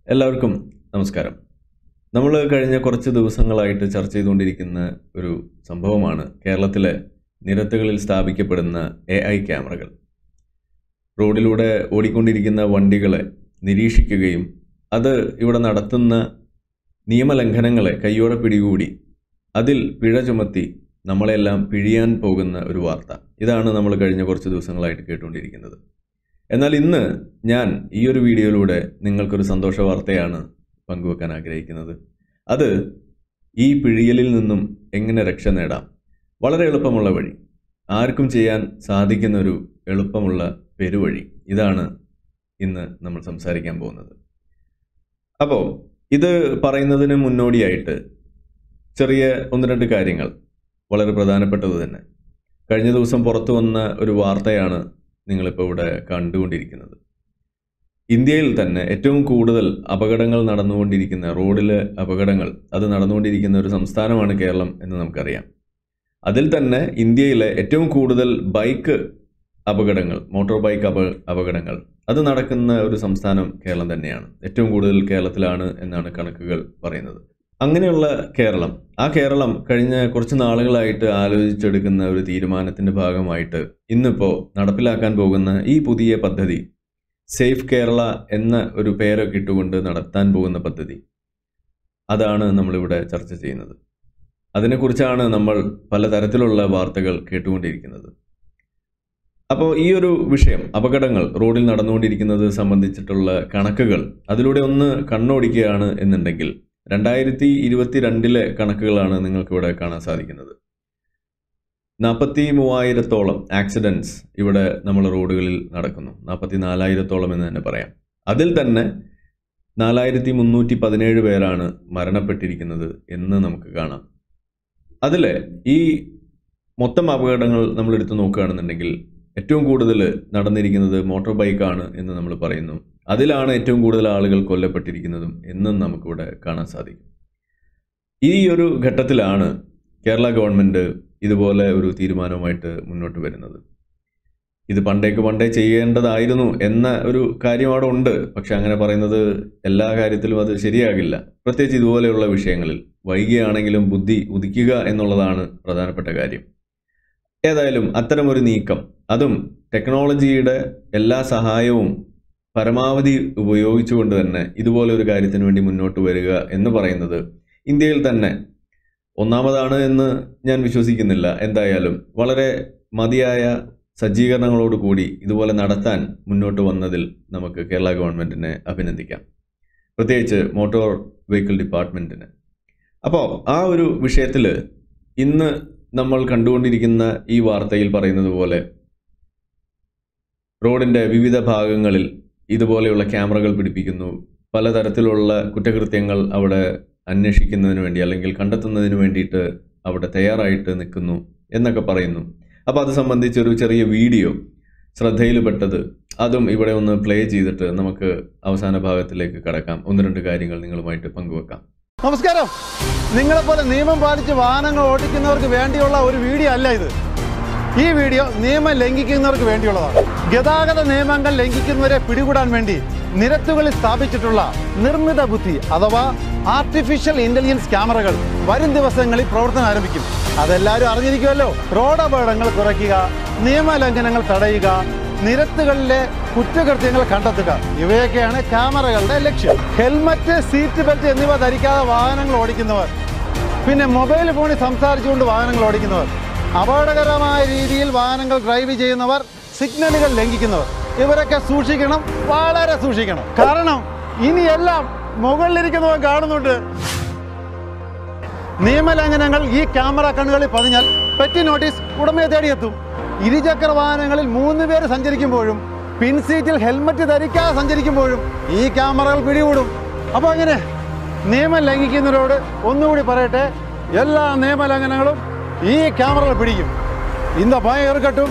എല്ലാവർക്കും നമസ്കാരം നമ്മൾ കഴിഞ്ഞ കുറച്ച് ദിവസങ്ങളായിട്ട് ചർച്ച ചെയ്തുകൊണ്ടിരിക്കുന്ന ഒരു സംഭവമാണ് കേരളത്തിലെ നിരത്തുകളിൽ സ്ഥാപിക്കപ്പെടുന്ന എ ഐ ക്യാമറകൾ റോഡിലൂടെ ഓടിക്കൊണ്ടിരിക്കുന്ന വണ്ടികളെ നിരീക്ഷിക്കുകയും അത് ഇവിടെ നടത്തുന്ന നിയമലംഘനങ്ങളെ കയ്യോടെ പിടികൂടി അതിൽ പിഴ ചുമത്തി നമ്മളെല്ലാം പിഴിയാൻ പോകുന്ന ഒരു വാർത്ത ഇതാണ് നമ്മൾ കഴിഞ്ഞ കുറച്ച് ദിവസങ്ങളായിട്ട് കേട്ടുകൊണ്ടിരിക്കുന്നത് എന്നാൽ ഇന്ന് ഞാൻ ഈ ഒരു വീഡിയോയിലൂടെ നിങ്ങൾക്കൊരു സന്തോഷ വാർത്തയാണ് പങ്കുവെക്കാൻ ആഗ്രഹിക്കുന്നത് അത് ഈ പിഴിയലിൽ നിന്നും എങ്ങനെ രക്ഷ നേടാം വളരെ എളുപ്പമുള്ള വഴി ആർക്കും ചെയ്യാൻ സാധിക്കുന്ന ഒരു എളുപ്പമുള്ള പെരുവഴി ഇതാണ് ഇന്ന് നമ്മൾ സംസാരിക്കാൻ പോകുന്നത് അപ്പോൾ ഇത് പറയുന്നതിന് മുന്നോടിയായിട്ട് ചെറിയ ഒന്ന് രണ്ട് കാര്യങ്ങൾ വളരെ പ്രധാനപ്പെട്ടത് തന്നെ കഴിഞ്ഞ ദിവസം പുറത്തു വന്ന ഒരു വാർത്തയാണ് നിങ്ങളിപ്പോൾ ഇവിടെ കണ്ടുകൊണ്ടിരിക്കുന്നത് ഇന്ത്യയിൽ തന്നെ ഏറ്റവും കൂടുതൽ അപകടങ്ങൾ നടന്നുകൊണ്ടിരിക്കുന്ന റോഡിലെ അപകടങ്ങൾ അത് നടന്നുകൊണ്ടിരിക്കുന്ന ഒരു സംസ്ഥാനമാണ് കേരളം എന്ന് നമുക്കറിയാം അതിൽ തന്നെ ഇന്ത്യയിലെ ഏറ്റവും കൂടുതൽ ബൈക്ക് അപകടങ്ങൾ മോട്ടോർ ബൈക്ക് അപ അപകടങ്ങൾ അത് നടക്കുന്ന ഒരു സംസ്ഥാനം കേരളം തന്നെയാണ് ഏറ്റവും കൂടുതൽ കേരളത്തിലാണ് എന്നാണ് കണക്കുകൾ പറയുന്നത് അങ്ങനെയുള്ള കേരളം ആ കേരളം കഴിഞ്ഞ കുറച്ച് നാളുകളായിട്ട് ആലോചിച്ചെടുക്കുന്ന ഒരു തീരുമാനത്തിന്റെ ഭാഗമായിട്ട് ഇന്നിപ്പോൾ നടപ്പിലാക്കാൻ പോകുന്ന ഈ പുതിയ പദ്ധതി സേഫ് കേരള എന്ന ഒരു പേരൊക്കെ ഇട്ടുകൊണ്ട് നടത്താൻ പോകുന്ന പദ്ധതി അതാണ് നമ്മളിവിടെ ചർച്ച ചെയ്യുന്നത് അതിനെക്കുറിച്ചാണ് നമ്മൾ പലതരത്തിലുള്ള വാർത്തകൾ കേട്ടുകൊണ്ടിരിക്കുന്നത് അപ്പോൾ ഈ ഒരു വിഷയം അപകടങ്ങൾ റോഡിൽ നടന്നുകൊണ്ടിരിക്കുന്നത് സംബന്ധിച്ചിട്ടുള്ള കണക്കുകൾ അതിലൂടെ ഒന്ന് കണ്ണോടിക്കുകയാണ് എന്നുണ്ടെങ്കിൽ രണ്ടായിരത്തി ഇരുപത്തിരണ്ടിലെ കണക്കുകളാണ് നിങ്ങൾക്കിവിടെ കാണാൻ സാധിക്കുന്നത് നാൽപ്പത്തി മൂവായിരത്തോളം ആക്സിഡൻസ് ഇവിടെ നമ്മൾ റോഡുകളിൽ നടക്കുന്നു നാൽപ്പത്തി നാലായിരത്തോളം എന്ന് തന്നെ പറയാം അതിൽ തന്നെ നാലായിരത്തി മുന്നൂറ്റി പതിനേഴ് പേരാണ് മരണപ്പെട്ടിരിക്കുന്നത് എന്ന് നമുക്ക് കാണാം അതിൽ ഈ മൊത്തം അപകടങ്ങൾ നമ്മൾ എടുത്തു നോക്കുകയാണെന്നുണ്ടെങ്കിൽ ഏറ്റവും കൂടുതൽ നടന്നിരിക്കുന്നത് മോട്ടോർ ബൈക്കാണ് എന്ന് നമ്മൾ പറയുന്നു അതിലാണ് ഏറ്റവും കൂടുതൽ ആളുകൾ കൊല്ലപ്പെട്ടിരിക്കുന്നതും എന്നും നമുക്കിവിടെ കാണാൻ സാധിക്കും ഈ ഒരു ഘട്ടത്തിലാണ് കേരള ഗവൺമെൻറ് ഇതുപോലെ ഒരു തീരുമാനവുമായിട്ട് മുന്നോട്ട് വരുന്നത് ഇത് പണ്ടേക്ക് പണ്ടേ ചെയ്യേണ്ടതായിരുന്നു എന്ന ഒരു കാര്യം അവിടെ ഉണ്ട് പക്ഷെ അങ്ങനെ പറയുന്നത് എല്ലാ കാര്യത്തിലും അത് ശരിയാകില്ല പ്രത്യേകിച്ച് ഇതുപോലെയുള്ള വിഷയങ്ങളിൽ വൈകിയാണെങ്കിലും ബുദ്ധി ഉദിക്കുക എന്നുള്ളതാണ് പ്രധാനപ്പെട്ട കാര്യം ഏതായാലും അത്തരമൊരു നീക്കം അതും ടെക്നോളജിയുടെ എല്ലാ സഹായവും പരമാവധി ഉപയോഗിച്ചുകൊണ്ട് തന്നെ ഇതുപോലെ ഒരു കാര്യത്തിന് വേണ്ടി മുന്നോട്ട് വരിക എന്ന് പറയുന്നത് ഇന്ത്യയിൽ തന്നെ ഒന്നാമതാണ് എന്ന് ഞാൻ വിശ്വസിക്കുന്നില്ല എന്തായാലും വളരെ മതിയായ സജ്ജീകരണങ്ങളോട് കൂടി ഇതുപോലെ നടത്താൻ മുന്നോട്ട് വന്നതിൽ നമുക്ക് കേരള ഗവൺമെൻറ്റിനെ അഭിനന്ദിക്കാം പ്രത്യേകിച്ച് മോട്ടോർ വെഹിക്കിൾ ഡിപ്പാർട്ട്മെൻറ്റിന് അപ്പോൾ ആ ഒരു വിഷയത്തിൽ ഇന്ന് നമ്മൾ കണ്ടുകൊണ്ടിരിക്കുന്ന ഈ വാർത്തയിൽ പറയുന്നത് പോലെ റോഡിൻ്റെ വിവിധ ഭാഗങ്ങളിൽ ഇതുപോലെയുള്ള ക്യാമറകൾ പിടിപ്പിക്കുന്നു പലതരത്തിലുള്ള കുറ്റകൃത്യങ്ങൾ അവിടെ അന്വേഷിക്കുന്നതിന് വേണ്ടി അല്ലെങ്കിൽ കണ്ടെത്തുന്നതിന് വേണ്ടിയിട്ട് അവിടെ തയ്യാറായിട്ട് നിൽക്കുന്നു എന്നൊക്കെ പറയുന്നു അപ്പോൾ അത് സംബന്ധിച്ചൊരു ചെറിയ വീഡിയോ ശ്രദ്ധയിൽപ്പെട്ടത് അതും ഇവിടെ ഒന്ന് പ്ലേ ചെയ്തിട്ട് നമുക്ക് അവസാന ഭാഗത്തിലേക്ക് കടക്കാം ഒന്ന് രണ്ട് കാര്യങ്ങൾ നിങ്ങളുമായിട്ട് പങ്കുവെക്കാം നമസ്കാരം നിങ്ങളെപ്പോലെ നിയമം പാലിച്ച് വാഹനങ്ങൾ ഓടിക്കുന്നവർക്ക് വേണ്ടിയുള്ള ഒരു വീഡിയോ അല്ല ഇത് ഈ വീഡിയോ നിയമം ലംഘിക്കുന്നവർക്ക് വേണ്ടിയുള്ളതാണ് ഗതാഗത നിയമങ്ങൾ ലംഘിക്കുന്നവരെ പിടികൂടാൻ വേണ്ടി നിരത്തുകളിൽ സ്ഥാപിച്ചിട്ടുള്ള നിർമ്മിത ബുദ്ധി അഥവാ ആർട്ടിഫിഷ്യൽ ഇന്റലിജൻസ് ക്യാമറകൾ വരും ദിവസങ്ങളിൽ പ്രവർത്തനം ആരംഭിക്കും അതെല്ലാവരും അറിഞ്ഞിരിക്കുമല്ലോ റോഡ് അപകടങ്ങൾ കുറയ്ക്കുക നിയമലംഘനങ്ങൾ തടയുക നിരത്തുകളിലെ കുറ്റകൃത്യങ്ങൾ കണ്ടെത്തുക ഇവയൊക്കെയാണ് ക്യാമറകളുടെ ലക്ഷ്യം ഹെൽമറ്റ് സീറ്റ് ബെൽറ്റ് എന്നിവ ധരിക്കാതെ വാഹനങ്ങൾ ഓടിക്കുന്നവർ പിന്നെ മൊബൈൽ ഫോണിൽ സംസാരിച്ചുകൊണ്ട് വാഹനങ്ങൾ ഓടിക്കുന്നവർ അപകടകരമായ രീതിയിൽ വാഹനങ്ങൾ ഡ്രൈവ് ചെയ്യുന്നവർ സിഗ്നലുകൾ ലംഘിക്കുന്നവർ ഇവരൊക്കെ സൂക്ഷിക്കണം വളരെ സൂക്ഷിക്കണം കാരണം ഇനിയെല്ലാം മുകളിലിരിക്കുന്നവൻ കാണുന്നുണ്ട് നിയമലംഘനങ്ങൾ ഈ ക്യാമറ കണ്ണുകളിൽ പതിഞ്ഞാൽ പെറ്റി നോട്ടീസ് ഉടമയെ തേടിയെത്തും ഇരുചക്ര വാഹനങ്ങളിൽ മൂന്ന് പേര് സഞ്ചരിക്കുമ്പോഴും പിൻസീറ്റിൽ ഹെൽമറ്റ് ധരിക്കാതെ സഞ്ചരിക്കുമ്പോഴും ഈ ക്യാമറകൾ പിടികൂടും അപ്പോൾ അങ്ങനെ നിയമം ലംഘിക്കുന്നവരോട് ഒന്നുകൂടി പറയട്ടെ എല്ലാ നിയമലംഘനങ്ങളും ഈ ക്യാമറകൾ പിടിക്കും ഇന്ത ഭയം ഏർക്കട്ടും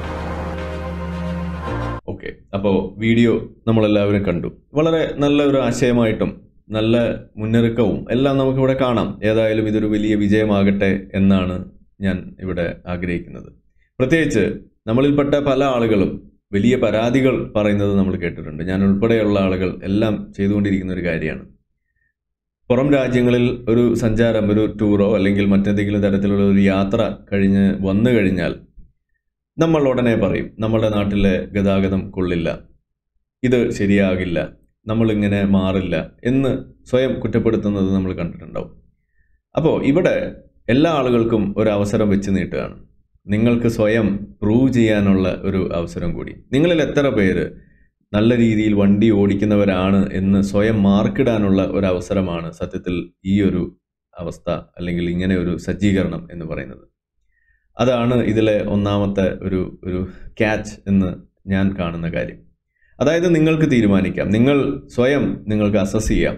ഓക്കെ അപ്പോൾ വീഡിയോ നമ്മളെല്ലാവരും കണ്ടു വളരെ നല്ല ഒരു ആശയമായിട്ടും നല്ല മുന്നൊരുക്കവും എല്ലാം നമുക്കിവിടെ കാണാം ഏതായാലും ഇതൊരു വലിയ വിജയമാകട്ടെ എന്നാണ് ഞാൻ ഇവിടെ ആഗ്രഹിക്കുന്നത് പ്രത്യേകിച്ച് നമ്മളിൽപ്പെട്ട പല ആളുകളും വലിയ പരാതികൾ പറയുന്നത് നമ്മൾ കേട്ടിട്ടുണ്ട് ഞാൻ ഉൾപ്പെടെയുള്ള ആളുകൾ എല്ലാം ചെയ്തുകൊണ്ടിരിക്കുന്ന ഒരു കാര്യമാണ് പുറം രാജ്യങ്ങളിൽ ഒരു സഞ്ചാരം ഒരു ടൂറോ അല്ലെങ്കിൽ മറ്റെന്തെങ്കിലും തരത്തിലുള്ള ഒരു യാത്ര കഴിഞ്ഞ് വന്നു കഴിഞ്ഞാൽ നമ്മൾ ഉടനെ പറയും നമ്മുടെ നാട്ടിലെ ഗതാഗതം കൊള്ളില്ല ഇത് ശരിയാകില്ല നമ്മളിങ്ങനെ മാറില്ല എന്ന് സ്വയം കുറ്റപ്പെടുത്തുന്നത് നമ്മൾ കണ്ടിട്ടുണ്ടാവും അപ്പോൾ ഇവിടെ എല്ലാ ആളുകൾക്കും ഒരു അവസരം വെച്ച് നീട്ടുകയാണ് നിങ്ങൾക്ക് സ്വയം പ്രൂവ് ചെയ്യാനുള്ള ഒരു അവസരം കൂടി നിങ്ങളിൽ എത്ര പേര് നല്ല രീതിയിൽ വണ്ടി ഓടിക്കുന്നവരാണ് എന്ന് സ്വയം മാർക്കിടാനുള്ള ഒരു അവസരമാണ് സത്യത്തിൽ ഈ ഒരു അവസ്ഥ അല്ലെങ്കിൽ ഇങ്ങനെ ഒരു സജ്ജീകരണം എന്ന് പറയുന്നത് അതാണ് ഇതിലെ ഒന്നാമത്തെ ഒരു ഒരു ക്യാച്ച് എന്ന് ഞാൻ കാണുന്ന കാര്യം അതായത് നിങ്ങൾക്ക് തീരുമാനിക്കാം നിങ്ങൾ സ്വയം നിങ്ങൾക്ക് അസസ് ചെയ്യാം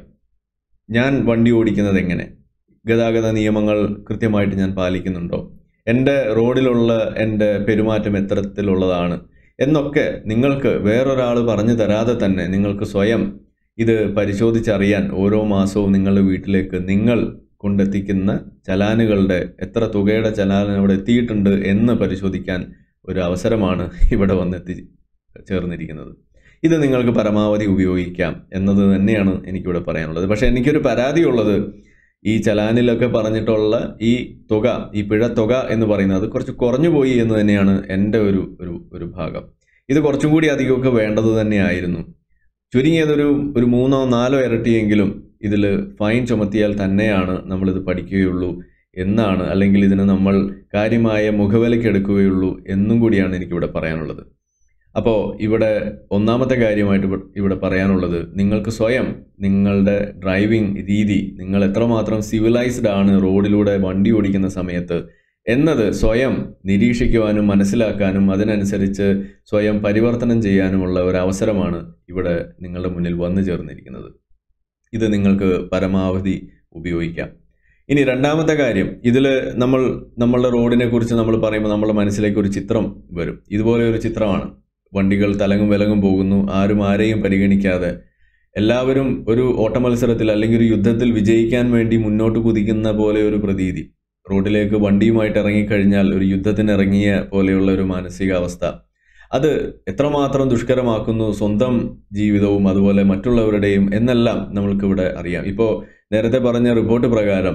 ഞാൻ വണ്ടി ഓടിക്കുന്നത് എങ്ങനെ ഗതാഗത നിയമങ്ങൾ കൃത്യമായിട്ട് ഞാൻ പാലിക്കുന്നുണ്ടോ എൻ്റെ റോഡിലുള്ള എൻ്റെ പെരുമാറ്റം എത്തരത്തിലുള്ളതാണ് എന്നൊക്കെ നിങ്ങൾക്ക് വേറൊരാൾ പറഞ്ഞു തരാതെ തന്നെ നിങ്ങൾക്ക് സ്വയം ഇത് പരിശോധിച്ചറിയാൻ ഓരോ മാസവും നിങ്ങളുടെ വീട്ടിലേക്ക് നിങ്ങൾ കൊണ്ടെത്തിക്കുന്ന ചലാനുകളുടെ എത്ര തുകയുടെ ചലാൻ അവിടെ എത്തിയിട്ടുണ്ട് എന്ന് പരിശോധിക്കാൻ ഒരു അവസരമാണ് ഇവിടെ വന്നെത്തി ചേർന്നിരിക്കുന്നത് ഇത് നിങ്ങൾക്ക് പരമാവധി ഉപയോഗിക്കാം എന്നത് തന്നെയാണ് എനിക്കിവിടെ പറയാനുള്ളത് പക്ഷേ എനിക്കൊരു പരാതിയുള്ളത് ഈ ചലാനിലൊക്കെ പറഞ്ഞിട്ടുള്ള ഈ തുക ഈ പിഴ തുക എന്ന് പറയുന്നത് കുറച്ച് കുറഞ്ഞു പോയി എന്ന് തന്നെയാണ് എൻ്റെ ഒരു ഒരു ഒരു ഭാഗം ഇത് കുറച്ചും കൂടി അധികമൊക്കെ വേണ്ടത് തന്നെയായിരുന്നു ചുരുങ്ങിയതൊരു ഒരു മൂന്നോ നാലോ ഇരട്ടിയെങ്കിലും ഇതിൽ ഫൈൻ ചുമത്തിയാൽ തന്നെയാണ് നമ്മളിത് പഠിക്കുകയുള്ളൂ എന്നാണ് അല്ലെങ്കിൽ ഇതിന് നമ്മൾ കാര്യമായ മുഖവിലക്കെടുക്കുകയുള്ളൂ എന്നും കൂടിയാണ് എനിക്കിവിടെ പറയാനുള്ളത് അപ്പോൾ ഇവിടെ ഒന്നാമത്തെ കാര്യമായിട്ട് ഇവ- ഇവിടെ പറയാനുള്ളത് നിങ്ങൾക്ക് സ്വയം നിങ്ങളുടെ ഡ്രൈവിംഗ് രീതി നിങ്ങൾ എത്രമാത്രം സിവിലൈസ്ഡ് ആണ് റോഡിലൂടെ വണ്ടി ഓടിക്കുന്ന സമയത്ത് എന്നത് സ്വയം നിരീക്ഷിക്കുവാനും മനസ്സിലാക്കാനും അതിനനുസരിച്ച് സ്വയം പരിവർത്തനം ചെയ്യാനുമുള്ള ഒരു അവസരമാണ് ഇവിടെ നിങ്ങളുടെ മുന്നിൽ വന്നു ചേർന്നിരിക്കുന്നത് ഇത് നിങ്ങൾക്ക് പരമാവധി ഉപയോഗിക്കാം ഇനി രണ്ടാമത്തെ കാര്യം ഇതിൽ നമ്മൾ നമ്മളുടെ റോഡിനെ കുറിച്ച് നമ്മൾ പറയുമ്പോൾ നമ്മുടെ മനസ്സിലേക്ക് ഒരു ചിത്രം വരും ഇതുപോലെ ഒരു ചിത്രമാണ് വണ്ടികൾ തലങ്ങും വിലങ്ങും പോകുന്നു ആരും ആരെയും പരിഗണിക്കാതെ എല്ലാവരും ഒരു ഓട്ടമത്സരത്തിൽ അല്ലെങ്കിൽ ഒരു യുദ്ധത്തിൽ വിജയിക്കാൻ വേണ്ടി മുന്നോട്ട് കുതിക്കുന്ന പോലെ ഒരു പ്രതീതി റോഡിലേക്ക് വണ്ടിയുമായിട്ട് ഇറങ്ങിക്കഴിഞ്ഞാൽ ഒരു യുദ്ധത്തിന് ഇറങ്ങിയ പോലെയുള്ള ഒരു മാനസികാവസ്ഥ അത് എത്രമാത്രം ദുഷ്കരമാക്കുന്നു സ്വന്തം ജീവിതവും അതുപോലെ മറ്റുള്ളവരുടെയും എന്നെല്ലാം നമ്മൾക്കിവിടെ അറിയാം ഇപ്പോൾ നേരത്തെ പറഞ്ഞ റിപ്പോർട്ട് പ്രകാരം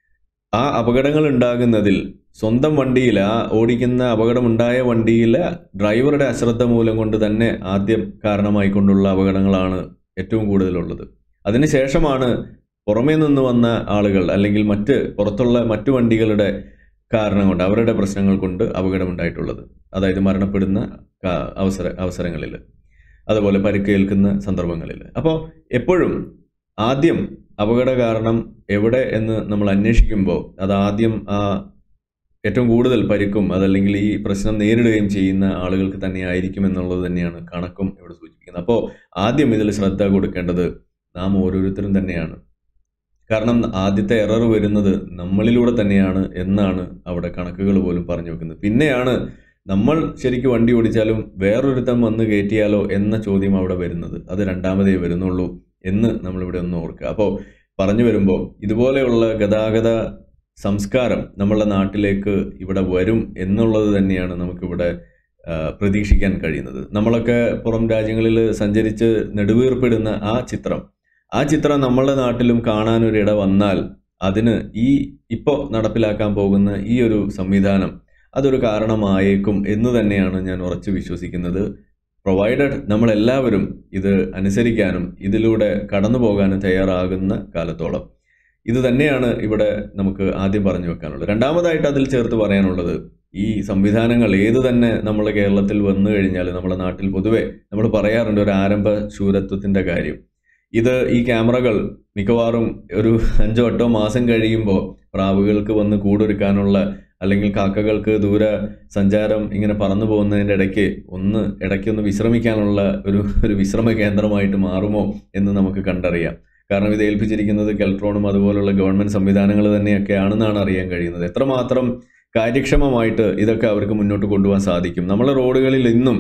ആ അപകടങ്ങൾ ഉണ്ടാകുന്നതിൽ സ്വന്തം വണ്ടിയിൽ ആ ഓടിക്കുന്ന അപകടമുണ്ടായ വണ്ടിയിലെ ഡ്രൈവറുടെ അശ്രദ്ധ മൂലം കൊണ്ട് തന്നെ ആദ്യം കാരണമായിക്കൊണ്ടുള്ള അപകടങ്ങളാണ് ഏറ്റവും കൂടുതലുള്ളത് അതിനുശേഷമാണ് പുറമേ നിന്ന് വന്ന ആളുകൾ അല്ലെങ്കിൽ മറ്റ് പുറത്തുള്ള മറ്റു വണ്ടികളുടെ കാരണം കൊണ്ട് അവരുടെ പ്രശ്നങ്ങൾ കൊണ്ട് അപകടമുണ്ടായിട്ടുള്ളത് അതായത് മരണപ്പെടുന്ന കാ- അവസര അവസരങ്ങളിൽ അതുപോലെ പരിക്കേൽക്കുന്ന സന്ദർഭങ്ങളിൽ അപ്പോൾ എപ്പോഴും ആദ്യം അപകട കാരണം എവിടെ എന്ന് നമ്മൾ അന്വേഷിക്കുമ്പോൾ അത് ആദ്യം ആ ഏറ്റവും കൂടുതൽ പരിക്കും അതല്ലെങ്കിൽ ഈ പ്രശ്നം നേരിടുകയും ചെയ്യുന്ന ആളുകൾക്ക് തന്നെ ആയിരിക്കും എന്നുള്ളത് തന്നെയാണ് കണക്കും ഇവിടെ സൂചിപ്പിക്കുന്നത് അപ്പോൾ ആദ്യം ഇതിൽ ശ്രദ്ധ കൊടുക്കേണ്ടത് നാം ഓരോരുത്തരും തന്നെയാണ് കാരണം ആദ്യത്തെ എറർ വരുന്നത് നമ്മളിലൂടെ തന്നെയാണ് എന്നാണ് അവിടെ കണക്കുകൾ പോലും പറഞ്ഞു വെക്കുന്നത് പിന്നെയാണ് നമ്മൾ ശരിക്കും വണ്ടി ഓടിച്ചാലും വേറൊരുത്തം വന്ന് കയറ്റിയാലോ എന്ന ചോദ്യം അവിടെ വരുന്നത് അത് രണ്ടാമതേ വരുന്നുള്ളൂ എന്ന് നമ്മളിവിടെ ഒന്ന് ഓർക്കുക അപ്പോൾ പറഞ്ഞു വരുമ്പോൾ ഇതുപോലെയുള്ള ഗതാഗത സംസ്കാരം നമ്മളുടെ നാട്ടിലേക്ക് ഇവിടെ വരും എന്നുള്ളത് തന്നെയാണ് നമുക്കിവിടെ ആ, പ്രതീക്ഷിക്കാൻ കഴിയുന്നത് നമ്മളൊക്കെ പുറം രാജ്യങ്ങളിൽ സഞ്ചരിച്ച് നെടുവീർപ്പിടുന്ന ആ ചിത്രം ആ ചിത്രം നമ്മളുടെ നാട്ടിലും കാണാനൊരിട വന്നാൽ അതിന് ഈ ഇപ്പോൾ നടപ്പിലാക്കാൻ പോകുന്ന ഈ ഒരു സംവിധാനം അതൊരു കാരണമായേക്കും എന്ന് തന്നെയാണ് ഞാൻ ഉറച്ചു വിശ്വസിക്കുന്നത് പ്രൊവൈഡഡ് നമ്മളെല്ലാവരും ഇത് അനുസരിക്കാനും ഇതിലൂടെ കടന്നു പോകാനും തയ്യാറാകുന്ന കാലത്തോളം ഇത് തന്നെയാണ് ഇവിടെ നമുക്ക് ആദ്യം പറഞ്ഞു വെക്കാനുള്ളത് രണ്ടാമതായിട്ട് അതിൽ ചേർത്ത് പറയാനുള്ളത് ഈ സംവിധാനങ്ങൾ ഏത് തന്നെ നമ്മുടെ കേരളത്തിൽ വന്നു കഴിഞ്ഞാൽ നമ്മുടെ നാട്ടിൽ പൊതുവെ നമ്മൾ പറയാറുണ്ട് ഒരു ആരംഭ ശൂരത്വത്തിൻ്റെ കാര്യം ഇത് ഈ ക്യാമറകൾ മിക്കവാറും ഒരു അഞ്ചോ എട്ടോ മാസം കഴിയുമ്പോൾ പ്രാവുകൾക്ക് വന്ന് കൂടൊരുക്കാനുള്ള അല്ലെങ്കിൽ കാക്കകൾക്ക് ദൂര സഞ്ചാരം ഇങ്ങനെ പറന്നു പോകുന്നതിൻ്റെ ഇടയ്ക്ക് ഒന്ന് ഇടയ്ക്കൊന്ന് വിശ്രമിക്കാനുള്ള ഒരു ഒരു വിശ്രമ കേന്ദ്രമായിട്ട് മാറുമോ എന്ന് നമുക്ക് കണ്ടറിയാം കാരണം ഇത് ഏൽപ്പിച്ചിരിക്കുന്നത് കെൽട്രോണും അതുപോലുള്ള ഗവൺമെൻറ് സംവിധാനങ്ങൾ തന്നെയൊക്കെയാണെന്നാണ് അറിയാൻ കഴിയുന്നത് എത്രമാത്രം കാര്യക്ഷമമായിട്ട് ഇതൊക്കെ അവർക്ക് മുന്നോട്ട് കൊണ്ടുപോകാൻ സാധിക്കും നമ്മളെ റോഡുകളിൽ ഇന്നും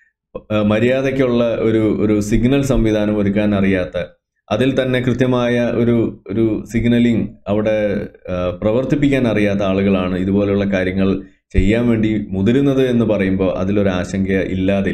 ആ, മര്യാദയ്ക്കുള്ള ഒരു ഒരു സിഗ്നൽ സംവിധാനം ഒരുക്കാൻ അറിയാത്ത അതിൽ തന്നെ കൃത്യമായ ഒരു ഒരു സിഗ്നലിംഗ് അവിടെ ആ, പ്രവർത്തിപ്പിക്കാൻ അറിയാത്ത ആളുകളാണ് ഇതുപോലെയുള്ള കാര്യങ്ങൾ ചെയ്യാൻ വേണ്ടി മുതിരുന്നത് എന്ന് പറയുമ്പോൾ അതിലൊരു ആശങ്ക ഇല്ലാതില്ല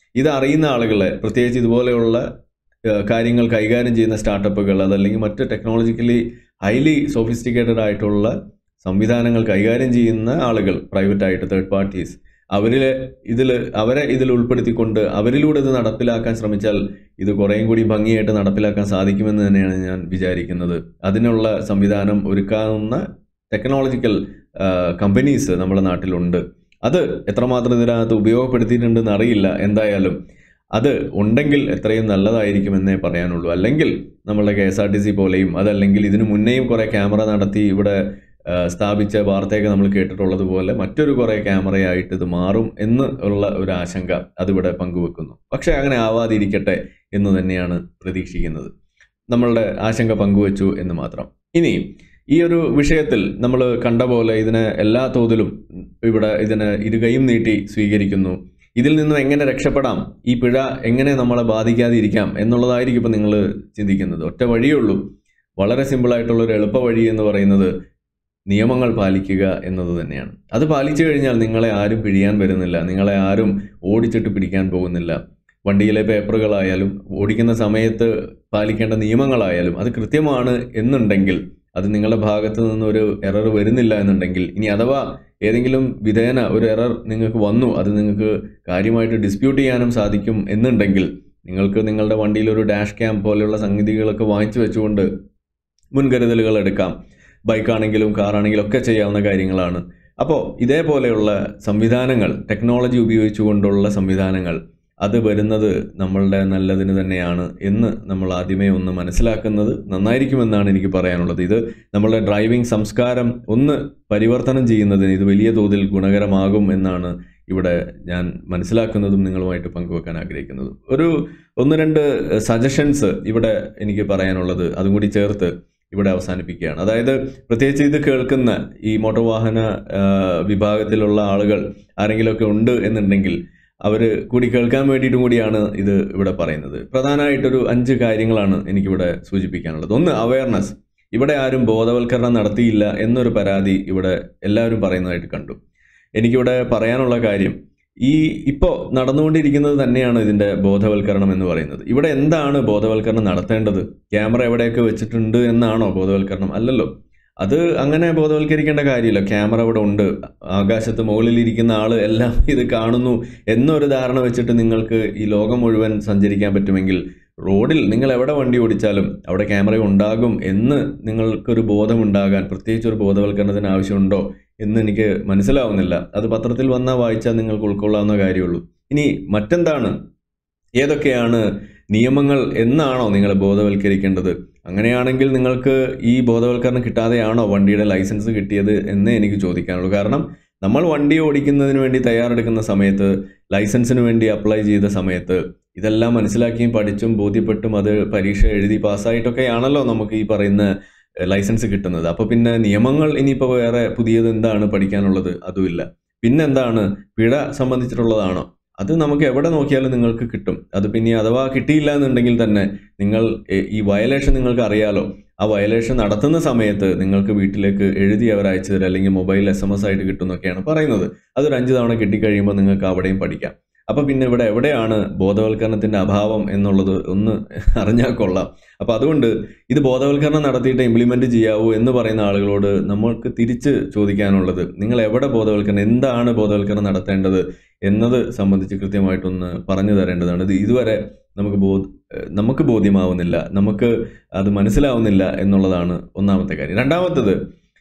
ഇത് അറിയുന്ന ആളുകളെ പ്രത്യേകിച്ച് ഇതുപോലെയുള്ള ഏഹ്, കാര്യങ്ങൾ കൈകാര്യം ചെയ്യുന്ന സ്റ്റാർട്ടപ്പുകൾ അതല്ലെങ്കിൽ മറ്റ് ടെക്നോളജിക്കലി ഹൈലി സോഫിസ്റ്റിക്കേറ്റഡ് ആയിട്ടുള്ള സംവിധാനങ്ങൾ കൈകാര്യം ചെയ്യുന്ന ആളുകൾ പ്രൈവറ്റ് ആയിട്ട് തേർഡ് പാർട്ടീസ് അവരിൽ ഇതിൽ അവരെ ഇതിൽ ഉൾപ്പെടുത്തിക്കൊണ്ട് അവരിലൂടെ ഇത് നടപ്പിലാക്കാൻ ശ്രമിച്ചാൽ ഇത് കുറേയും കൂടി ഭംഗിയായിട്ട് നടപ്പിലാക്കാൻ സാധിക്കുമെന്ന് തന്നെയാണ് ഞാൻ വിചാരിക്കുന്നത് അതിനുള്ള സംവിധാനം ഒരുക്കാവുന്ന ടെക്നോളജിക്കൽ കമ്പനീസ് നമ്മുടെ നാട്ടിലുണ്ട് അത് എത്രമാത്രം ഇതിനകത്ത് ഉപയോഗപ്പെടുത്തിയിട്ടുണ്ടെന്ന് അറിയില്ല എന്തായാലും അത് ഉണ്ടെങ്കിൽ എത്രയും നല്ലതായിരിക്കുമെന്നേ പറയാനുള്ളൂ അല്ലെങ്കിൽ നമ്മളുടെ K S R T C പോലെയും അതല്ലെങ്കിൽ ഇതിനു മുന്നേയും കുറേ ക്യാമറ നടത്തി ഇവിടെ ആ, സ്ഥാപിച്ച വാർത്തയൊക്കെ നമ്മൾ കേട്ടിട്ടുള്ളത് പോലെ മറ്റൊരു കുറേ ക്യാമറയായിട്ട് ഇത് മാറും എന്ന് ഉള്ള ഒരു ആശങ്ക അതിവിടെ പങ്കുവെക്കുന്നു പക്ഷേ അങ്ങനെ ആവാതിരിക്കട്ടെ എന്ന് തന്നെയാണ് പ്രതീക്ഷിക്കുന്നത് നമ്മളുടെ ആശങ്ക പങ്കുവച്ചു എന്ന് മാത്രം ഇനി ഈ ഒരു വിഷയത്തിൽ നമ്മൾ കണ്ട പോലെ ഇതിനെ എല്ലാ തോതിലും ഇവിടെ ഇതിനെ ഇരുകൈയും നീട്ടി സ്വീകരിക്കുന്നു ഇതിൽ നിന്നും എങ്ങനെ രക്ഷപ്പെടാം ഈ പിഴ എങ്ങനെ നമ്മളെ ബാധിക്കാതിരിക്കാം എന്നുള്ളതായിരിക്കും ഇപ്പം നിങ്ങൾ ചിന്തിക്കുന്നത് ഒറ്റ വഴിയേ ഉള്ളൂ വളരെ സിമ്പിളായിട്ടുള്ള ഒരു എളുപ്പ വഴി എന്ന് പറയുന്നത് നിയമങ്ങൾ പാലിക്കുക എന്നത് തന്നെയാണ് അത് പാലിച്ചു കഴിഞ്ഞാൽ നിങ്ങളെ ആരും പിഴിയാൻ വരുന്നില്ല നിങ്ങളെ ആരും ഓടിച്ചിട്ട് പിടിക്കാൻ പോകുന്നില്ല വണ്ടിയിലെ പേപ്പറുകളായാലും ഓടിക്കുന്ന സമയത്ത് പാലിക്കേണ്ട നിയമങ്ങളായാലും അത് കൃത്യമാണ് എന്നുണ്ടെങ്കിൽ അത് നിങ്ങളുടെ ഭാഗത്ത് നിന്നൊരു എറർ വരുന്നില്ല എന്നുണ്ടെങ്കിൽ ഇനി അഥവാ ഏതെങ്കിലും വിധേന ഒരു എറർ നിങ്ങൾക്ക് വന്നു അത് നിങ്ങൾക്ക് കാര്യമായിട്ട് ഡിസ്പ്യൂട്ട് ചെയ്യാനും സാധിക്കും എന്നുണ്ടെങ്കിൽ നിങ്ങൾക്ക് നിങ്ങളുടെ വണ്ടിയിൽ ഒരു ഡാഷ് ക്യാം പോലെയുള്ള സംഗതികളൊക്കെ വാങ്ങിച്ചു വെച്ചുകൊണ്ട് മുൻകരുതലുകൾ എടുക്കാം ബൈക്കാണെങ്കിലും കാറാണെങ്കിലും ഒക്കെ ചെയ്യാവുന്ന കാര്യങ്ങളാണ് അപ്പോൾ ഇതേപോലെയുള്ള സംവിധാനങ്ങൾ ടെക്നോളജി ഉപയോഗിച്ചുകൊണ്ടുള്ള സംവിധാനങ്ങൾ അത് വരുന്നത് നമ്മളുടെ നല്ലതിന് തന്നെയാണ് എന്ന് നമ്മൾ ആദ്യമേ ഒന്ന് മനസ്സിലാക്കുന്നത് നന്നായിരിക്കുമെന്നാണ് എനിക്ക് പറയാനുള്ളത് ഇത് നമ്മളുടെ ഡ്രൈവിംഗ് സംസ്കാരം ഒന്ന് പരിവർത്തനം ചെയ്യുന്നതിന് ഇത് വലിയ തോതിൽ ഗുണകരമാകും എന്നാണ് ഇവിടെ ഞാൻ മനസ്സിലാക്കുന്നതും നിങ്ങളുമായിട്ട് പങ്കുവെക്കാൻ ആഗ്രഹിക്കുന്നതും ഒരു ഒന്ന് രണ്ട് സജഷൻസ് ഇവിടെ എനിക്ക് പറയാനുള്ളത് അതും കൂടി ചേർത്ത് ഇവിടെ അവസാനിപ്പിക്കുകയാണ് അതായത് പ്രത്യേകിച്ച് ഇത് കേൾക്കുന്ന ഈ മോട്ടോർ വാഹന ആ, വിഭാഗത്തിലുള്ള ആളുകൾ ആരെങ്കിലുമൊക്കെ ഉണ്ട് എന്നുണ്ടെങ്കിൽ അവർ കൂടി കേൾക്കാൻ വേണ്ടിയിട്ടും കൂടിയാണ് ഇത് ഇവിടെ പറയുന്നത് പ്രധാനമായിട്ടൊരു അഞ്ച് കാര്യങ്ങളാണ് എനിക്കിവിടെ സൂചിപ്പിക്കാനുള്ളത് ഒന്ന് അവയർനെസ് ഇവിടെ ആരും ബോധവൽക്കരണം നടത്തിയില്ല എന്നൊരു പരാതി ഇവിടെ എല്ലാവരും പറയുന്നതായിട്ട് കണ്ടു എനിക്കിവിടെ പറയാനുള്ള കാര്യം ഈ ഇപ്പോൾ നടന്നുകൊണ്ടിരിക്കുന്നത് തന്നെയാണ് ഇതിൻ്റെ ബോധവൽക്കരണം എന്ന് പറയുന്നത് ഇവിടെ എന്താണ് ബോധവൽക്കരണം നടത്തേണ്ടത് ക്യാമറ എവിടെയൊക്കെ വെച്ചിട്ടുണ്ട് എന്നാണോ ബോധവൽക്കരണം അല്ലല്ലോ അത് അങ്ങനെ ബോധവൽക്കരിക്കേണ്ട കാര്യമില്ല ക്യാമറ ഇവിടെ ഉണ്ട് ആകാശത്ത് മുകളിൽ ഇരിക്കുന്ന ആൾ എല്ലാം ഇത് കാണുന്നു എന്നൊരു ധാരണ വെച്ചിട്ട് നിങ്ങൾക്ക് ഈ ലോകം മുഴുവൻ സഞ്ചരിക്കാൻ പറ്റുമെങ്കിൽ റോഡിൽ നിങ്ങൾ എവിടെ വണ്ടി ഓടിച്ചാലും അവിടെ ക്യാമറ ഉണ്ടാകും എന്ന് നിങ്ങൾക്കൊരു ബോധമുണ്ടാകാൻ പ്രത്യേകിച്ച് ഒരു ബോധവൽക്കരണത്തിന് ആവശ്യമുണ്ടോ എന്ന് എനിക്ക് മനസ്സിലാവുന്നില്ല അത് പത്രത്തിൽ വന്നാൽ വായിച്ചാൽ നിങ്ങൾക്ക് ഉൾക്കൊള്ളാവുന്ന കാര്യമുള്ളൂ ഇനി മറ്റെന്താണ് ഏതൊക്കെയാണ് നിയമങ്ങൾ എന്നാണോ നിങ്ങൾ ബോധവൽക്കരിക്കേണ്ടത് അങ്ങനെയാണെങ്കിൽ നിങ്ങൾക്ക് ഈ ബോധവൽക്കരണം കിട്ടാതെയാണോ വണ്ടിയുടെ ലൈസൻസ് കിട്ടിയത് എന്നേ എനിക്ക് ചോദിക്കാനുള്ളൂ കാരണം നമ്മൾ വണ്ടി ഓടിക്കുന്നതിന് വേണ്ടി തയ്യാറെടുക്കുന്ന സമയത്ത് ലൈസൻസിന് വേണ്ടി അപ്ലൈ ചെയ്ത സമയത്ത് ഇതെല്ലാം മനസ്സിലാക്കിയും പഠിച്ചും ബോധ്യപ്പെട്ടും അത് പരീക്ഷ എഴുതി പാസ്സായിട്ടൊക്കെയാണല്ലോ നമുക്ക് ഈ പറയുന്ന ലൈസൻസ് കിട്ടുന്നത് അപ്പോൾ പിന്നെ നിയമങ്ങൾ ഇനിയിപ്പോൾ വേറെ പുതിയത് എന്താണ് പഠിക്കാനുള്ളത് അതുമില്ല പിന്നെന്താണ് പിഴ സംബന്ധിച്ചിട്ടുള്ളതാണോ അത് നമുക്ക് എവിടെ നോക്കിയാലും നിങ്ങൾക്ക് കിട്ടും അത് പിന്നെ അഥവാ കിട്ടിയില്ല എന്നുണ്ടെങ്കിൽ തന്നെ നിങ്ങൾ എ- ഈ വയലേഷൻ നിങ്ങൾക്ക് അറിയാലോ ആ വയലേഷൻ നടത്തുന്ന സമയത്ത് നിങ്ങൾക്ക് വീട്ടിലേക്ക് എഴുതി അവർ അയച്ചു തരും അല്ലെങ്കിൽ മൊബൈൽ എസ് എം എസ് ആയിട്ട് കിട്ടുമെന്നൊക്കെയാണ് പറയുന്നത് അതൊരു അഞ്ച് തവണ കിട്ടിക്കഴിയുമ്പോൾ നിങ്ങൾക്ക് അവിടെയും പഠിക്കാം അപ്പം പിന്നെ ഇവിടെ എവിടെയാണ് ബോധവൽക്കരണത്തിന്റെ അഭാവം എന്നുള്ളത് ഒന്ന് അറിഞ്ഞാൽ കൊള്ളാം അപ്പം അതുകൊണ്ട് ഇത് ബോധവൽക്കരണം നടത്തിയിട്ട് ഇംപ്ലിമെന്റ് ചെയ്യാവൂ എന്ന് പറയുന്ന ആളുകളോട് നമ്മൾക്ക് തിരിച്ച് ചോദിക്കാനുള്ളത് നിങ്ങൾ എവിടെ ബോധവൽക്കരണം എന്താണ് ബോധവൽക്കരണം നടത്തേണ്ടത് എന്നത് സംബന്ധിച്ച് കൃത്യമായിട്ടൊന്ന് പറഞ്ഞു തരേണ്ടതാണ് ഇത് ഇതുവരെ നമുക്ക് ബോധ നമുക്ക് ബോധ്യമാവുന്നില്ല നമുക്ക് അത് മനസ്സിലാവുന്നില്ല എന്നുള്ളതാണ് ഒന്നാമത്തെ കാര്യം രണ്ടാമത്തത്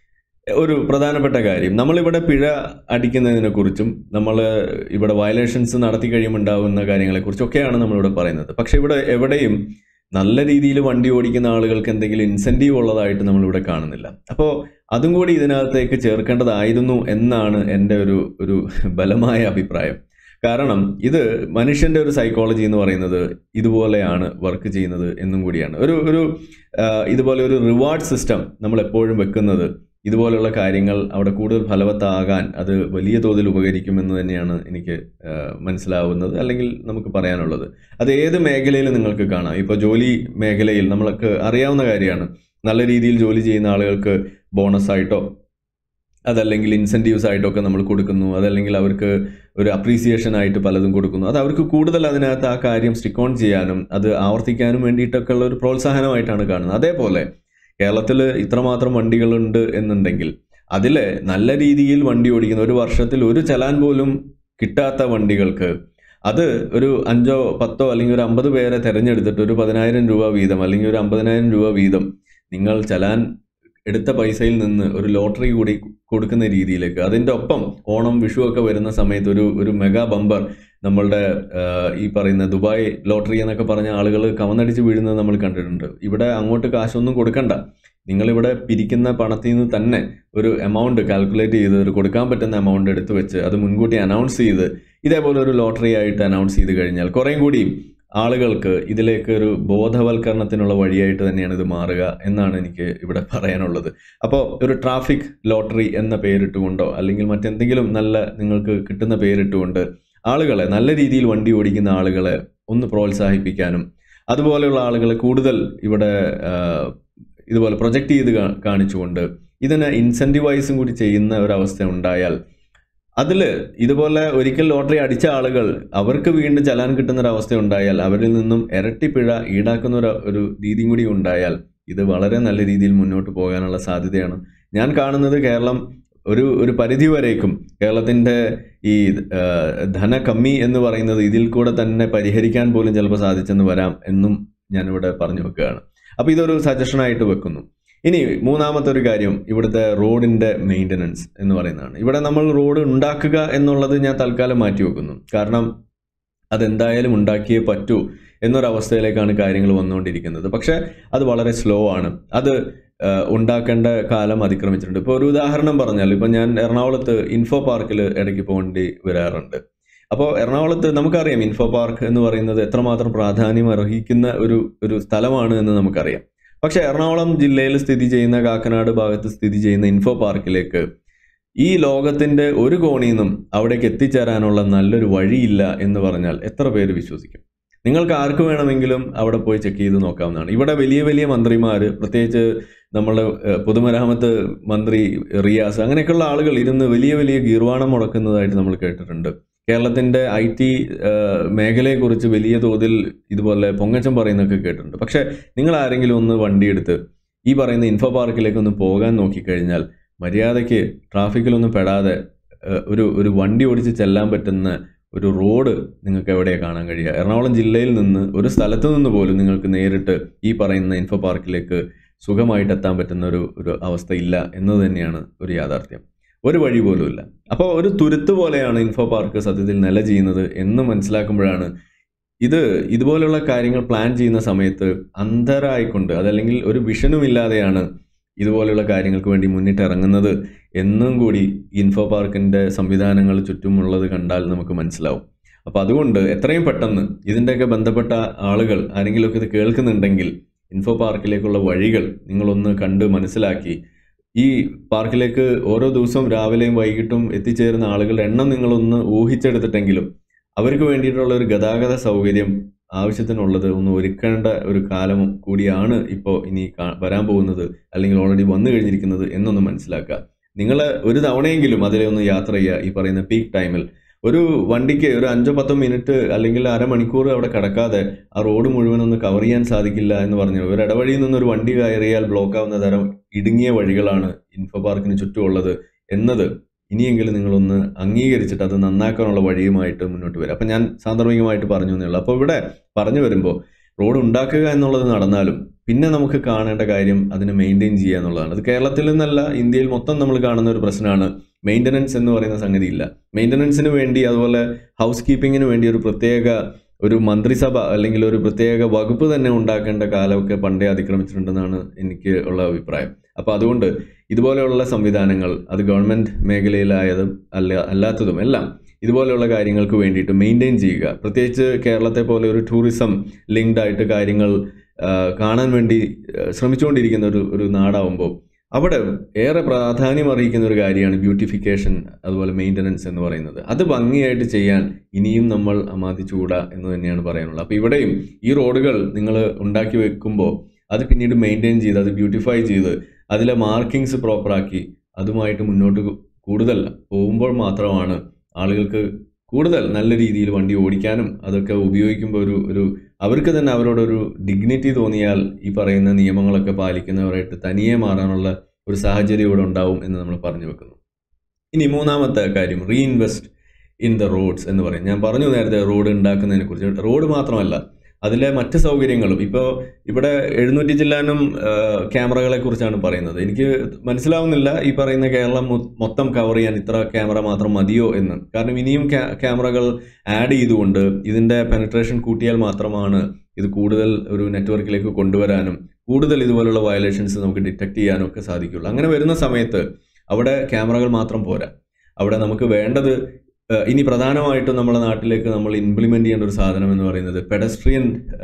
ഒരു പ്രധാനപ്പെട്ട കാര്യം നമ്മളിവിടെ പിഴ അടിക്കുന്നതിനെ കുറിച്ചും നമ്മൾ ഇവിടെ വയലേഷൻസ് നടത്തി കഴിയുമ്പോൾ ഉണ്ടാകുന്ന കാര്യങ്ങളെക്കുറിച്ചൊക്കെയാണ് നമ്മളിവിടെ പറയുന്നത് പക്ഷെ ഇവിടെ എവിടെയും നല്ല രീതിയിൽ വണ്ടി ഓടിക്കുന്ന ആളുകൾക്ക് എന്തെങ്കിലും ഇൻസെൻറ്റീവ് ഉള്ളതായിട്ട് നമ്മളിവിടെ കാണുന്നില്ല അപ്പോൾ അതും കൂടി ഇതിനകത്തേക്ക് ചേർക്കേണ്ടതായിരുന്നു എന്നാണ് എൻ്റെ ഒരു ഒരു ബലമായ അഭിപ്രായം കാരണം ഇത് മനുഷ്യൻ്റെ ഒരു സൈക്കോളജി എന്ന് പറയുന്നത് ഇതുപോലെയാണ് വർക്ക് ചെയ്യുന്നത് എന്നും കൂടിയാണ് ഒരു ഒരു ആ, ഇതുപോലെ ഒരു റിവാർഡ് സിസ്റ്റം നമ്മൾ എപ്പോഴും വെക്കുന്നത് ഇതുപോലുള്ള കാര്യങ്ങൾ അവിടെ കൂടുതൽ ഫലവത്താകാൻ അത് വലിയ തോതിൽ ഉപകരിക്കുമെന്ന് തന്നെയാണ് എനിക്ക് ആ, മനസ്സിലാവുന്നത് അല്ലെങ്കിൽ നമുക്ക് പറയാനുള്ളത് അത് ഏത് മേഖലയിൽ നിങ്ങൾക്ക് കാണാം ഇപ്പോൾ ജോലി മേഖലയിൽ നമ്മൾക്ക് അറിയാവുന്ന കാര്യമാണ് നല്ല രീതിയിൽ ജോലി ചെയ്യുന്ന ആളുകൾക്ക് ബോണസ് ആയിട്ടോ അതല്ലെങ്കിൽ ഇൻസെൻറ്റീവ്സ് ആയിട്ടൊക്കെ നമ്മൾ കൊടുക്കുന്നു അതല്ലെങ്കിൽ അവർക്ക് ഒരു അപ്രീസിയേഷൻ ആയിട്ട് പലതും കൊടുക്കുന്നു അത് അവർക്ക് കൂടുതൽ അതിനകത്ത് ആ കാര്യം സ്റ്റിക്ക് ഓൺ ചെയ്യാനും അത് ആവർത്തിക്കാനും വേണ്ടിയിട്ടൊക്കെ ഉള്ള ഒരു പ്രോത്സാഹനമായിട്ടാണ് കാണുന്നത് അതേപോലെ കേരളത്തിൽ ഇത്രമാത്രം വണ്ടികളുണ്ട് എന്നുണ്ടെങ്കിൽ അതിൽ നല്ല രീതിയിൽ വണ്ടി ഓടിക്കുന്ന ഒരു വർഷത്തിൽ ഒരു ചലാൻ പോലും കിട്ടാത്ത വണ്ടികൾക്ക് അത് ഒരു അഞ്ചോ പത്തോ അല്ലെങ്കിൽ ഒരു അമ്പത് പേരെ തിരഞ്ഞെടുത്തിട്ട് ഒരു പതിനായിരം രൂപ വീതം അല്ലെങ്കിൽ ഒരു അമ്പതിനായിരം രൂപ വീതം നിങ്ങൾ ചലാൻ എടുത്ത പൈസയിൽ നിന്ന് ഒരു ലോട്ടറി കൂടി കൊടുക്കുന്ന രീതിയിലേക്ക് അതിൻ്റെ ഒപ്പം ഓണം വിഷു ഒക്കെ വരുന്ന സമയത്ത് ഒരു ഒരു മെഗാ ബമ്പർ നമ്മളുടെ ആ, ഈ പറയുന്ന ദുബായ് ലോട്ടറി എന്നൊക്കെ പറഞ്ഞ ആളുകൾ കവന്നടിച്ച് വീഴുന്നത് നമ്മൾ കണ്ടിട്ടുണ്ട് ഇവിടെ അങ്ങോട്ട് കാശൊന്നും കൊടുക്കണ്ട നിങ്ങളിവിടെ പിരിക്കുന്ന പണത്തിൽ നിന്ന് തന്നെ ഒരു എമൗണ്ട് കാൽക്കുലേറ്റ് ചെയ്ത് ഒരു കൊടുക്കാൻ പറ്റുന്ന എമൗണ്ട് എടുത്തു വെച്ച് അത് മുൻകൂട്ടി അനൗൺസ് ചെയ്ത് ഇതേപോലെ ഒരു ലോട്ടറി ആയിട്ട് അനൗൺസ് ചെയ്ത് കഴിഞ്ഞാൽ കുറേയും കൂടി ആളുകൾക്ക് ഇതിലേക്ക് ഒരു ബോധവൽക്കരണത്തിനുള്ള വഴിയായിട്ട് തന്നെയാണ് ഇത് മാറുക എന്നാണ് എനിക്ക് ഇവിടെ പറയാനുള്ളത് അപ്പോൾ ഒരു ട്രാഫിക് ലോട്ടറി എന്ന പേരിട്ടുകൊണ്ടോ അല്ലെങ്കിൽ മറ്റെന്തെങ്കിലും നല്ല നിങ്ങൾക്ക് കിട്ടുന്ന പേരിട്ടുകൊണ്ട് ആളുകളെ നല്ല രീതിയിൽ വണ്ടി ഓടിക്കുന്ന ആളുകളെ ഒന്ന് പ്രോത്സാഹിപ്പിക്കാനും അതുപോലെയുള്ള ആളുകളെ കൂടുതൽ ഇവിടെ ആ, ഇതുപോലെ പ്രൊജക്റ്റ് ചെയ്ത് കാ- കാണിച്ചുകൊണ്ട് ഇതിനെ ഇൻസെൻറ്റിവൈസും കൂടി ചെയ്യുന്ന ഒരവസ്ഥ ഉണ്ടായാൽ അതിൽ ഇതുപോലെ ഒരിക്കൽ ലോട്ടറി അടിച്ച ആളുകൾ അവർക്ക് വീണ്ടും ചലാൻ കിട്ടുന്ന ഒരു അവസ്ഥ ഉണ്ടായാൽ അവരിൽ നിന്നും ഇരട്ടി പിഴ ഈടാക്കുന്ന ഒരു ഒരു രീതിയും കൂടി ഉണ്ടായാൽ ഇത് വളരെ നല്ല രീതിയിൽ മുന്നോട്ട് പോകാനുള്ള സാധ്യതയാണ് ഞാൻ കാണുന്നത് കേരളം ഒരു ഒരു പരിധി വരേക്കും കേരളത്തിൻ്റെ ഈ ആ, ധനകമ്മി എന്ന് പറയുന്നത് ഇതിൽ കൂടെ തന്നെ പരിഹരിക്കാൻ പോലും ചിലപ്പോൾ സാധിച്ചെന്ന് വരാം എന്നും ഞാനിവിടെ പറഞ്ഞു വെക്കുകയാണ് അപ്പോൾ ഇതൊരു സജഷനായിട്ട് വെക്കുന്നു ഇനി മൂന്നാമത്തെ ഒരു കാര്യം ഇവിടുത്തെ റോഡിന്റെ മെയിൻ്റനൻസ് എന്ന് പറയുന്നതാണ് ഇവിടെ നമ്മൾ റോഡ് ഉണ്ടാക്കുക എന്നുള്ളത് ഞാൻ തൽക്കാലം മാറ്റി വെക്കുന്നു കാരണം അതെന്തായാലും ഉണ്ടാക്കിയേ പറ്റൂ എന്നൊരവസ്ഥയിലേക്കാണ് കാര്യങ്ങൾ വന്നുകൊണ്ടിരിക്കുന്നത് പക്ഷേ അത് വളരെ സ്ലോ ആണ് അത് ആ, ഉണ്ടാക്കേണ്ട കാലം അതിക്രമിച്ചിട്ടുണ്ട് ഇപ്പോൾ ഒരു ഉദാഹരണം പറഞ്ഞാൽ ഇപ്പം ഞാൻ എറണാകുളത്ത് ഇൻഫോ പാർക്കിൽ ഇടയ്ക്ക് പോകേണ്ടി വരാറുണ്ട് അപ്പോൾ എറണാകുളത്ത് നമുക്കറിയാം ഇൻഫോ പാർക്ക് എന്ന് പറയുന്നത് എത്രമാത്രം പ്രാധാന്യം അർഹിക്കുന്ന ഒരു ഒരു സ്ഥലമാണ് എന്ന് നമുക്കറിയാം പക്ഷേ എറണാകുളം ജില്ലയിൽ സ്ഥിതി ചെയ്യുന്ന കാക്കനാട് ഭാഗത്ത് സ്ഥിതി ചെയ്യുന്ന ഇൻഫോ പാർക്കിലേക്ക് ഈ ലോകത്തിന്റെ ഒരു കോണിൽ നിന്നും അവിടേക്ക് എത്തിച്ചേരാനുള്ള നല്ലൊരു വഴിയില്ല എന്ന് പറഞ്ഞാൽ എത്ര പേര് വിശ്വസിക്കും നിങ്ങൾക്ക് ആർക്ക് വേണമെങ്കിലും അവിടെ പോയി ചെക്ക് ചെയ്ത് നോക്കാവുന്നതാണ് ഇവിടെ വലിയ വലിയ മന്ത്രിമാർ പ്രത്യേകിച്ച് നമ്മളുടെ ഏഹ്, പൊതുമരാമത്ത് മന്ത്രി റിയാസ് അങ്ങനെയൊക്കെയുള്ള ആളുകൾ ഇരുന്ന് വലിയ വലിയ ഗീർവാണം മുടക്കുന്നതായിട്ട് നമ്മൾ കേട്ടിട്ടുണ്ട് കേരളത്തിന്റെ ഐ ടി മേഖലയെക്കുറിച്ച് വലിയ തോതിൽ ഇതുപോലെ പൊങ്ങച്ചം പറയുന്നൊക്കെ കേട്ടിട്ടുണ്ട് പക്ഷേ നിങ്ങൾ ആരെങ്കിലും ഒന്ന് വണ്ടിയെടുത്ത് ഈ പറയുന്ന ഇൻഫോ പാർക്കിലേക്ക് ഒന്ന് പോകാൻ നോക്കിക്കഴിഞ്ഞാൽ മര്യാദയ്ക്ക് ട്രാഫിക്കിലൊന്നും പെടാതെ ഏഹ്, ഒരു ഒരു വണ്ടി ഓടിച്ച് ചെല്ലാൻ പറ്റുന്ന ഒരു റോഡ് നിങ്ങൾക്ക് എവിടെയാണ് കാണാൻ കഴിയുക എറണാകുളം ജില്ലയിൽ നിന്ന് ഒരു സ്ഥലത്ത് നിന്ന് പോലും നിങ്ങൾക്ക് നേരിട്ട് ഈ പറയുന്ന ഇൻഫോ പാർക്കിലേക്ക് സുഖമായിട്ട് എത്താൻ പറ്റുന്ന ഒരു ഒരു അവസ്ഥ ഇല്ല എന്നത് തന്നെയാണ് ഒരു യാഥാർത്ഥ്യം ഒരു വഴി പോലും ഇല്ല അപ്പോൾ ഒരു തുരുത്ത് പോലെയാണ് ഇൻഫോ പാർക്ക് സത്യത്തിൽ നില ചെയ്യുന്നത് എന്ന് മനസ്സിലാക്കുമ്പോഴാണ് ഇത് ഇതുപോലുള്ള കാര്യങ്ങൾ പ്ലാൻ ചെയ്യുന്ന സമയത്ത് അന്ധരായിക്കൊണ്ട് അതല്ലെങ്കിൽ ഒരു വിഷനും ഇല്ലാതെയാണ് ഇതുപോലെയുള്ള കാര്യങ്ങൾക്ക് വേണ്ടി മുന്നിട്ട് ഇറങ്ങുന്നത് എന്നും കൂടി ഇൻഫോ പാർക്കിൻ്റെ സംവിധാനങ്ങൾ ചുറ്റുമുള്ളത് കണ്ടാൽ നമുക്ക് മനസ്സിലാവും അപ്പോൾ അതുകൊണ്ട് എത്രയും പെട്ടെന്ന് ഇതിൻ്റെയൊക്കെ ബന്ധപ്പെട്ട ആളുകൾ ആരെങ്കിലുമൊക്കെ ഇത് കേൾക്കുന്നുണ്ടെങ്കിൽ ഇൻഫോ പാർക്കിലേക്കുള്ള വഴികൾ നിങ്ങളൊന്ന് കണ്ട് മനസ്സിലാക്കി ഈ പാർക്കിലേക്ക് ഓരോ ദിവസവും രാവിലെയും വൈകിട്ടും എത്തിച്ചേരുന്ന ആളുകളുടെ എണ്ണം നിങ്ങളൊന്ന് ഊഹിച്ചെടുത്തിട്ടെങ്കിലും അവർക്ക് വേണ്ടിയിട്ടുള്ള ഒരു ഗതാഗത സൗകര്യം ആവശ്യത്തിനുള്ളത് ഒന്ന് ഒരുക്കേണ്ട ഒരു കാലം കൂടിയാണ് ഇപ്പോൾ ഇനി കാ- വരാൻ പോകുന്നത് അല്ലെങ്കിൽ ഓൾറെഡി വന്നു കഴിഞ്ഞിരിക്കുന്നത് എന്നൊന്ന് മനസ്സിലാക്കുക നിങ്ങൾ ഒരു തവണയെങ്കിലും അതിലെ ഒന്ന് യാത്ര ചെയ്യുക ഈ പറയുന്ന പീക്ക് ടൈമിൽ ഒരു വണ്ടിക്ക് ഒരു അഞ്ചോ പത്തോ മിനിറ്റ് അല്ലെങ്കിൽ അരമണിക്കൂർ അവിടെ കിടക്കാതെ ആ റോഡ് മുഴുവൻ ഒന്ന് കവർ ചെയ്യാൻ സാധിക്കില്ല എന്ന് പറഞ്ഞു ഒരു ഇടവഴിയിൽ നിന്ന് ഒരു വണ്ടി കയറിയാൽ ബ്ലോക്ക് ആവുന്ന തരം ഇടുങ്ങിയ വഴികളാണ് ഇൻഫോ പാർക്കിന് ചുറ്റുമുള്ളത് എന്നത് ഇനിയെങ്കിലും നിങ്ങളൊന്ന് അംഗീകരിച്ചിട്ട് അത് നന്നാക്കാനുള്ള വഴിയുമായിട്ട് മുന്നോട്ട് വരിക അപ്പം ഞാൻ സാന്ദർഭികമായിട്ട് പറഞ്ഞു എന്നേ ഉള്ളൂ അപ്പോൾ ഇവിടെ പറഞ്ഞു വരുമ്പോൾ റോഡ് ഉണ്ടാക്കുക എന്നുള്ളത് നടന്നാലും പിന്നെ നമുക്ക് കാണേണ്ട കാര്യം അതിനെ മെയിൻറ്റെയിൻ ചെയ്യുക എന്നുള്ളതാണ് അത് കേരളത്തിൽ നിന്നല്ല ഇന്ത്യയിൽ മൊത്തം നമ്മൾ കാണുന്ന ഒരു പ്രശ്നമാണ് മെയിൻ്റനൻസ് എന്ന് പറയുന്ന സംഗതി ഇല്ല മെയിൻ്റനൻസിന് വേണ്ടി അതുപോലെ ഹൗസ് കീപ്പിങ്ങിന് വേണ്ടി ഒരു പ്രത്യേക ഒരു മന്ത്രിസഭ അല്ലെങ്കിൽ ഒരു പ്രത്യേക വകുപ്പ് തന്നെ ഉണ്ടാക്കേണ്ട കാലമൊക്കെ പണ്ടേ അതിക്രമിച്ചിട്ടുണ്ടെന്നാണ് എനിക്ക് ഉള്ള അഭിപ്രായം അപ്പോൾ അതുകൊണ്ട് ഇതുപോലെയുള്ള സംവിധാനങ്ങൾ അത് ഗവൺമെൻറ് മേഖലയിലായതും അല്ല അല്ലാത്തതും എല്ലാം ഇതുപോലെയുള്ള കാര്യങ്ങൾക്ക് വേണ്ടിയിട്ട് മെയിൻറ്റെയിൻ ചെയ്യുക പ്രത്യേകിച്ച് കേരളത്തെ പോലെ ഒരു ടൂറിസം ലിങ്ക്ഡ് ആയിട്ട് കാര്യങ്ങൾ ആ, കാണാൻ വേണ്ടി ആ, ശ്രമിച്ചുകൊണ്ടിരിക്കുന്ന ഒരു ഒരു നാടാവുമ്പോൾ അവിടെ ഏറെ പ്രാധാന്യം അറിയിക്കുന്ന ഒരു കാര്യമാണ് ബ്യൂട്ടിഫിക്കേഷൻ അതുപോലെ മെയിൻ്റനൻസ് എന്ന് പറയുന്നത് അത് ഭംഗിയായിട്ട് ചെയ്യാൻ ഇനിയും നമ്മൾ അമാദിച്ചുകൂടാ എന്ന് തന്നെയാണ് പറയാനുള്ളത് അപ്പോൾ ഇവിടെയും ഈ റോഡുകൾ നിങ്ങൾ ഉണ്ടാക്കി വെക്കുമ്പോൾ അത് പിന്നീട് മെയിൻറ്റെയിൻ ചെയ്ത് അത് ബ്യൂട്ടിഫൈ ചെയ്ത് അതിലെ മാർക്കിങ്സ് പ്രോപ്പറാക്കി അതുമായിട്ട് മുന്നോട്ട് കൂടുതൽ പോകുമ്പോൾ മാത്രമാണ് ആളുകൾക്ക് കൂടുതൽ നല്ല രീതിയിൽ വണ്ടി ഓടിക്കാനും അതൊക്കെ ഉപയോഗിക്കുമ്പോൾ ഒരു ഒരു അവർക്ക് തന്നെ അവരോടൊരു ഡിഗ്നിറ്റി തോന്നിയാൽ ഈ പറയുന്ന നിയമങ്ങളൊക്കെ പാലിക്കുന്നവരായിട്ട് തനിയെ മാറാനുള്ള ഒരു സാഹചര്യം ഇവിടെ ഉണ്ടാവും എന്ന് നമ്മൾ പറഞ്ഞു വെക്കുന്നു ഇനി മൂന്നാമത്തെ കാര്യം റീഇൻവെസ്റ്റ് ഇൻ ദ റോഡ്സ് എന്ന് പറയും ഞാൻ പറഞ്ഞു നേരത്തെ റോഡ് ഉണ്ടാക്കുന്നതിനെ കുറിച്ച് റോഡ് മാത്രമല്ല അതിലെ മറ്റ് സൗകര്യങ്ങളും ഇപ്പോൾ ഇവിടെ എഴുന്നൂറ്റി ചില്ലാനും ക്യാമറകളെ കുറിച്ചാണ് പറയുന്നത് എനിക്ക് മനസ്സിലാവുന്നില്ല ഈ പറയുന്ന കേരളം മൊ- മൊത്തം കവർ ചെയ്യാൻ ഇത്ര ക്യാമറ മാത്രം മതിയോ എന്ന് കാരണം ഇനിയും ക്യാ- ക്യാമറകൾ ആഡ് ചെയ്തുകൊണ്ട് ഇതിൻ്റെ പെനട്രേഷൻ കൂട്ടിയാൽ മാത്രമാണ് ഇത് കൂടുതൽ ഒരു നെറ്റ്വർക്കിലേക്ക് കൊണ്ടുവരാനും കൂടുതൽ ഇതുപോലുള്ള വയലേഷൻസ് നമുക്ക് ഡിറ്റക്ട് ചെയ്യാനും ഒക്കെ സാധിക്കുള്ളൂ അങ്ങനെ വരുന്ന സമയത്ത് അവിടെ ക്യാമറകൾ മാത്രം പോരാ അവിടെ നമുക്ക് വേണ്ടത് ഏഹ്, ഇനി പ്രധാനമായിട്ടും നമ്മുടെ നാട്ടിലേക്ക് നമ്മൾ ഇംപ്ലിമെന്റ് ചെയ്യേണ്ട ഒരു സാധനം എന്ന് പറയുന്നത് പെഡസ്ട്രിയൻ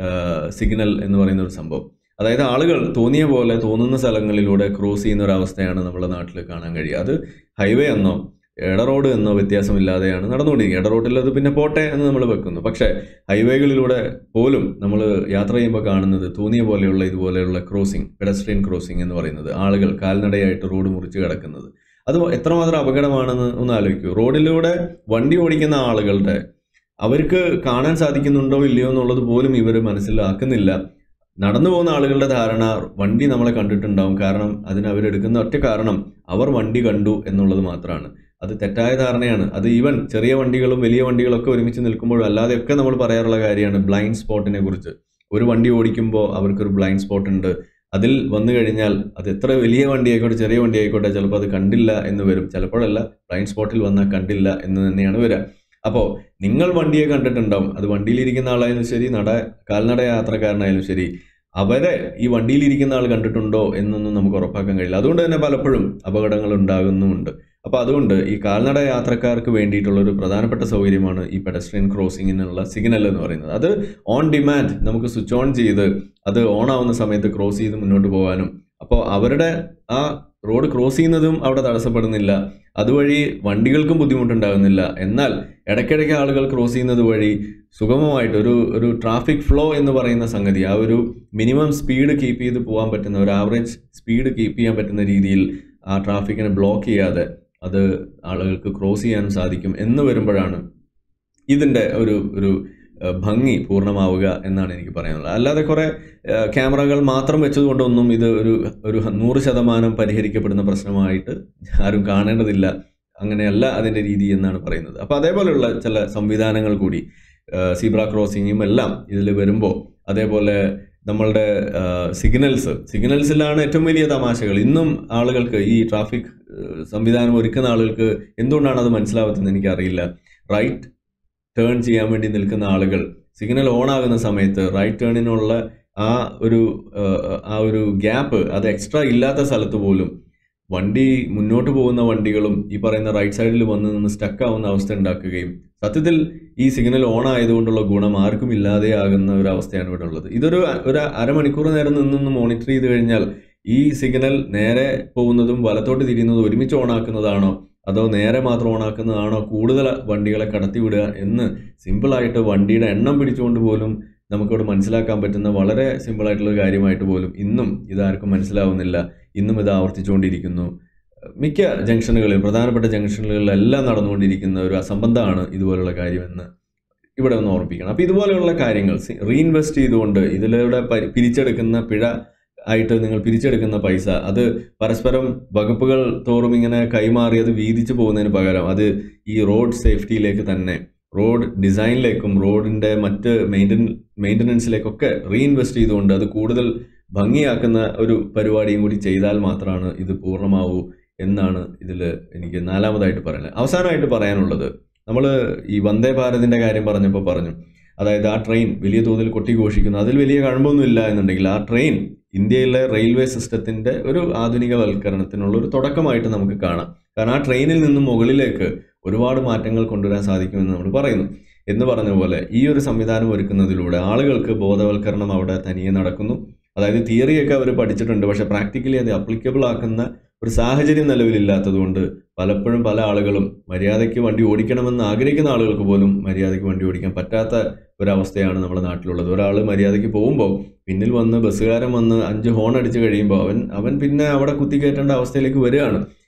സിഗ്നൽ എന്ന് പറയുന്ന ഒരു സംഭവം അതായത് ആളുകൾ തോന്നിയ പോലെ തോന്നുന്ന സ്ഥലങ്ങളിലൂടെ ക്രോസ് ചെയ്യുന്ന ഒരു അവസ്ഥയാണ് നമ്മുടെ നാട്ടിൽ കാണാൻ കഴിയുക അത് ഹൈവേ എന്നോ ഇട റോഡ് എന്നോ വ്യത്യാസമില്ലാതെയാണ് നടന്നുകൊണ്ടിരിക്കുക ഇട റോഡിൽ അത് പിന്നെ പോട്ടെ എന്ന് നമ്മൾ വെക്കുന്നു പക്ഷേ ഹൈവേകളിലൂടെ പോലും നമ്മൾ യാത്ര ചെയ്യുമ്പോൾ കാണുന്നത് തോന്നിയ പോലെയുള്ള ഇതുപോലെയുള്ള ക്രോസിംഗ് പെഡസ്ട്രിയൻ ക്രോസിംഗ് എന്ന് പറയുന്നത് ആളുകൾ കാൽനടയായിട്ട് റോഡ് മുറിച്ച് കിടക്കുന്നത് അത് എത്രമാത്രം അപകടമാണെന്ന് ഒന്ന് ആലോചിക്കൂ റോഡിലൂടെ വണ്ടി ഓടിക്കുന്ന ആളുകളുടെ അവർക്ക് കാണാൻ സാധിക്കുന്നുണ്ടോ ഇല്ലയോ എന്നുള്ളത് പോലും ഇവർ മനസ്സിലാക്കുന്നില്ല നടന്നു പോകുന്ന ആളുകളുടെ ധാരണ വണ്ടി നമ്മളെ കണ്ടിട്ടുണ്ടാവും കാരണം അതിന് അവരെടുക്കുന്ന ഒറ്റ കാരണം അവർ വണ്ടി കണ്ടു എന്നുള്ളത് മാത്രമാണ് അത് തെറ്റായ ധാരണയാണ് അത് ഈവൻ ചെറിയ വണ്ടികളും വലിയ വണ്ടികളൊക്കെ ഒരുമിച്ച് നിൽക്കുമ്പോഴും അല്ലാതെയൊക്കെ നമ്മൾ പറയാറുള്ള കാര്യമാണ് ബ്ലൈൻഡ് സ്പോട്ടിനെ കുറിച്ച് ഒരു വണ്ടി ഓടിക്കുമ്പോൾ അവർക്കൊരു ബ്ലൈൻഡ് സ്പോട്ട് ഉണ്ട് അതിൽ വന്നു കഴിഞ്ഞാൽ അത് എത്ര വലിയ വണ്ടി ആയിക്കോട്ടെ ചെറിയ വണ്ടി ആയിക്കോട്ടെ ചിലപ്പോൾ അത് കണ്ടില്ല എന്ന് വരും ചിലപ്പോഴല്ല ബ്ലൈൻഡ് സ്പോട്ടിൽ വന്നാൽ കണ്ടില്ല എന്ന് തന്നെയാണ് വരിക അപ്പോൾ നിങ്ങൾ വണ്ടിയെ കണ്ടിട്ടുണ്ടാവും അത് വണ്ടിയിലിരിക്കുന്ന ആളായാലും ശരി നട കാൽനട യാത്രക്കാരനായാലും ശരി അവരെ ഈ വണ്ടിയിലിരിക്കുന്ന ആൾ കണ്ടിട്ടുണ്ടോ എന്നൊന്നും നമുക്ക് ഉറപ്പാക്കാൻ കഴിയില്ല അതുകൊണ്ട് തന്നെ പലപ്പോഴും അപകടങ്ങൾ ഉണ്ടാകുന്നുമുണ്ട് അപ്പോൾ അതുകൊണ്ട് ഈ കാൽനട യാത്രക്കാർക്ക് വേണ്ടിയിട്ടുള്ള ഒരു പ്രധാനപ്പെട്ട സൗകര്യമാണ് ഈ പെഡസ്ട്രിയൻ ക്രോസിങ്ങിനുള്ള സിഗ്നൽ എന്ന് പറയുന്നത് അത് ഓൺ ഡിമാൻഡ് നമുക്ക് സ്വിച്ച് ഓൺ ചെയ്ത് അത് ഓൺ ആവുന്ന സമയത്ത് ക്രോസ് ചെയ്ത് മുന്നോട്ട് പോകാനും അപ്പോൾ അവരുടെ ആ റോഡ് ക്രോസ് ചെയ്യുന്നതും അവിടെ തടസ്സപ്പെടുന്നില്ല അതുവഴി വണ്ടികൾക്കും ബുദ്ധിമുട്ടുണ്ടാകുന്നില്ല എന്നാൽ ഇടയ്ക്കിടയ്ക്ക് ആളുകൾ ക്രോസ് ചെയ്യുന്നത് വഴി സുഗമമായിട്ട് ഒരു ഒരു ട്രാഫിക് ഫ്ലോ എന്ന് പറയുന്ന സംഗതി ആ ഒരു മിനിമം സ്പീഡ് കീപ്പ് ചെയ്ത് പോകാൻ പറ്റുന്ന ഒരു ആവറേജ് സ്പീഡ് കീപ്പ് ചെയ്യാൻ പറ്റുന്ന രീതിയിൽ ആ ട്രാഫിക്കിനെ ബ്ലോക്ക് ചെയ്യാതെ അത് ആളുകൾക്ക് ക്രോസ് ചെയ്യാനും സാധിക്കും എന്ന് വരുമ്പോഴാണ് ഇതിൻ്റെ ഒരു ഒരു ഏഹ്, ഭംഗി പൂർണ്ണമാവുക എന്നാണ് എനിക്ക് പറയാനുള്ളത് അല്ലാതെ കുറേ ഏഹ്, ക്യാമറകൾ മാത്രം വെച്ചതുകൊണ്ടൊന്നും ഇത് ഒരു ഒരു നൂറ് ശതമാനം പരിഹരിക്കപ്പെടുന്ന പ്രശ്നമായിട്ട് ആരും കാണേണ്ടതില്ല അങ്ങനെയല്ല അതിൻ്റെ രീതി എന്നാണ് പറയുന്നത് അപ്പോൾ അതേപോലെയുള്ള ചില സംവിധാനങ്ങൾ കൂടി സീബ്ര ക്രോസിങ്ങും എല്ലാം ഇതിൽ വരുമ്പോൾ അതേപോലെ നമ്മളുടെ സിഗ്നൽസ് സിഗ്നൽസിലാണ് ഏറ്റവും വലിയ തമാശകൾ ഇന്നും ആളുകൾക്ക് ഈ ട്രാഫിക് സംവിധാനം ഒരുക്കുന്ന ആളുകൾക്ക് എന്തുകൊണ്ടാണ് അത് മനസ്സിലാവാത്തതെന്ന് എനിക്കറിയില്ല റൈറ്റ് ടേൺ ചെയ്യാൻ വേണ്ടി നിൽക്കുന്ന ആളുകൾ സിഗ്നൽ ഓൺ ആകുന്ന സമയത്ത് റൈറ്റ് ടേണിനുള്ള ആ ഒരു ഏഹ്, ആ ഒരു ഗ്യാപ്പ് അത് എക്സ്ട്രാ ഇല്ലാത്ത സ്ഥലത്ത് പോലും വണ്ടി മുന്നോട്ട് പോകുന്ന വണ്ടികളും ഈ പറയുന്ന റൈറ്റ് സൈഡിൽ വന്ന് നിന്ന് സ്റ്റക്ക് ആവുന്ന അവസ്ഥ ഉണ്ടാക്കുകയും സത്യത്തിൽ ഈ സിഗ്നൽ ഓൺ ആയതുകൊണ്ടുള്ള ഗുണം ആർക്കും ഇല്ലാതെയാകുന്ന ഒരു അവസ്ഥയാണ് ഇവിടെ ഉള്ളത് ഇതൊരു ഒരു അരമണിക്കൂർ നേരം നിന്നൊന്ന് മോണിറ്റർ ചെയ്ത് കഴിഞ്ഞാൽ ഈ സിഗ്നൽ നേരെ പോകുന്നതും വലത്തോട്ട് തിരിയുന്നതും ഒരുമിച്ച് ഓൺ ആക്കുന്നതാണോ അതോ നേരെ മാത്രം ഓൺ ആക്കുന്നതാണോ കൂടുതൽ വണ്ടികളെ കടത്തിവിടുക എന്ന് സിമ്പിളായിട്ട് വണ്ടിയുടെ എണ്ണം പിടിച്ചുകൊണ്ട് പോലും നമുക്കിവിടെ മനസ്സിലാക്കാൻ പറ്റുന്ന വളരെ സിമ്പിളായിട്ടുള്ള ഒരു കാര്യമായിട്ട് പോലും ഇന്നും ഇതാർക്കും മനസ്സിലാവുന്നില്ല ഇന്നും ഇത് ആവർത്തിച്ചുകൊണ്ടിരിക്കുന്നു മിക്ക ജംഗ്ഷനുകളിൽ പ്രധാനപ്പെട്ട ജംഗ്ഷനുകളിലെല്ലാം നടന്നുകൊണ്ടിരിക്കുന്ന ഒരു അസംബന്ധമാണ് ഇതുപോലുള്ള കാര്യമെന്ന് ഇവിടെ ഒന്ന് ഓർപ്പിക്കണം അപ്പോൾ ഇതുപോലെയുള്ള കാര്യങ്ങൾ റീഇൻവെസ്റ്റ് ചെയ്തുകൊണ്ട് ഇതിലൂടെ പരി- പിരിച്ചെടുക്കുന്ന പിഴ ആയിട്ട് നിങ്ങൾ പിരിച്ചെടുക്കുന്ന പൈസ അത് പരസ്പരം വകുപ്പുകൾ തോറും ഇങ്ങനെ കൈമാറി അത് വീതിച്ചു പോകുന്നതിന് പകരം അത് ഈ റോഡ് സേഫ്റ്റിയിലേക്ക് തന്നെ റോഡ് ഡിസൈനിലേക്കും റോഡിൻ്റെ മറ്റ് മെയിൻ്റൻ മെയിൻ്റനൻസിലേക്കൊക്കെ റീഇൻവെസ്റ്റ് ചെയ്തുകൊണ്ട് അത് കൂടുതൽ ഭംഗിയാക്കുന്ന ഒരു പരിപാടിയും കൂടി ചെയ്താൽ മാത്രമാണ് ഇത് പൂർണ്ണമാവൂ എന്നാണ് ഇതിൽ എനിക്ക് നാലാമതായിട്ട് പറയുന്നത് അവസാനമായിട്ട് പറയാനുള്ളത് നമ്മൾ ഈ വന്ദേ ഭാരതിൻ്റെ കാര്യം പറഞ്ഞപ്പോൾ പറഞ്ഞു അതായത് ആ ട്രെയിൻ വലിയ തോതിൽ കൊട്ടിഘോഷിക്കുന്നു അതിൽ വലിയ കഴമ്പൊന്നുമില്ല എന്നുണ്ടെങ്കിൽ ആ ട്രെയിൻ ഇന്ത്യയിലെ റെയിൽവേ സിസ്റ്റത്തിൻ്റെ ഒരു ആധുനികവൽക്കരണത്തിനുള്ള ഒരു തുടക്കമായിട്ട് നമുക്ക് കാണാം കാരണം ആ ട്രെയിനിൽ നിന്നും മുകളിലേക്ക് ഒരുപാട് മാറ്റങ്ങൾ കൊണ്ടുവരാൻ സാധിക്കുമെന്ന് നമ്മൾ പറയുന്നു എന്ന് പറഞ്ഞ പോലെ ഈ ഒരു സംവിധാനം ഒരുക്കുന്നതിലൂടെ ആളുകൾക്ക് ബോധവൽക്കരണം അവിടെ തനിയെ നടക്കുന്നു അതായത് തിയറിയൊക്കെ അവർ പഠിച്ചിട്ടുണ്ട് പക്ഷേ പ്രാക്ടിക്കലി അത് അപ്ലിക്കബിൾ ആക്കുന്ന ഒരു സാഹചര്യം നിലവിലില്ലാത്തതുകൊണ്ട് പലപ്പോഴും പല ആളുകളും മര്യാദയ്ക്ക് വണ്ടി ഓടിക്കണമെന്ന് ആഗ്രഹിക്കുന്ന ആളുകൾക്ക് പോലും മര്യാദയ്ക്ക് വണ്ടി ഓടിക്കാൻ പറ്റാത്ത ഒരവസ്ഥയാണ് നമ്മുടെ നാട്ടിലുള്ളത് ഒരാൾ മര്യാദയ്ക്ക് പോകുമ്പോൾ പിന്നിൽ വന്ന് ബസ്സുകാരൻ വന്ന് അഞ്ച് ഹോൺ അടിച്ച് കഴിയുമ്പോൾ അവൻ അവൻ പിന്നെ അവിടെ കുത്തിക്കയറ്റേണ്ട അവസ്ഥയിലേക്ക് വരികയാണ്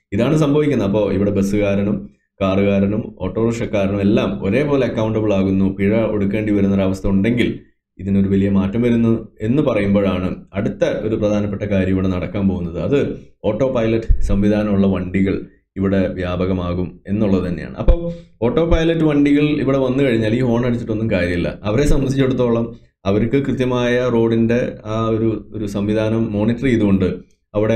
ഇതാണ് സംഭവിക്കുന്നത് അപ്പോൾ ഇവിടെ ബസ്സുകാരനും കാറുകാരനും ഓട്ടോറിക്ഷക്കാരനും എല്ലാം ഒരേപോലെ അക്കൗണ്ടബിൾ ആകുന്നു പിഴ ഒടുക്കേണ്ടി വരുന്ന ഒരവസ്ഥ ഉണ്ടെങ്കിൽ ഇതിനൊരു വലിയ മാറ്റം വരുന്നു എന്ന് പറയുമ്പോഴാണ് അടുത്ത ഒരു പ്രധാനപ്പെട്ട കാര്യം ഇവിടെ നടക്കാൻ പോകുന്നത് അത് ഓട്ടോ പൈലറ്റ് സംവിധാനമുള്ള വണ്ടികൾ ഇവിടെ വ്യാപകമാകും എന്നുള്ളത് തന്നെയാണ് അപ്പോൾ ഓട്ടോ പൈലറ്റ് വണ്ടികൾ ഇവിടെ വന്നു കഴിഞ്ഞാൽ ഈ ഹോൺ അടിച്ചിട്ടൊന്നും കാര്യമില്ല അവരെ സംബന്ധിച്ചിടത്തോളം അവർക്ക് കൃത്യമായ റോഡിന്റെ ആ ഒരു ഒരു സംവിധാനം മോണിറ്റർ ചെയ്തുകൊണ്ട് അവിടെ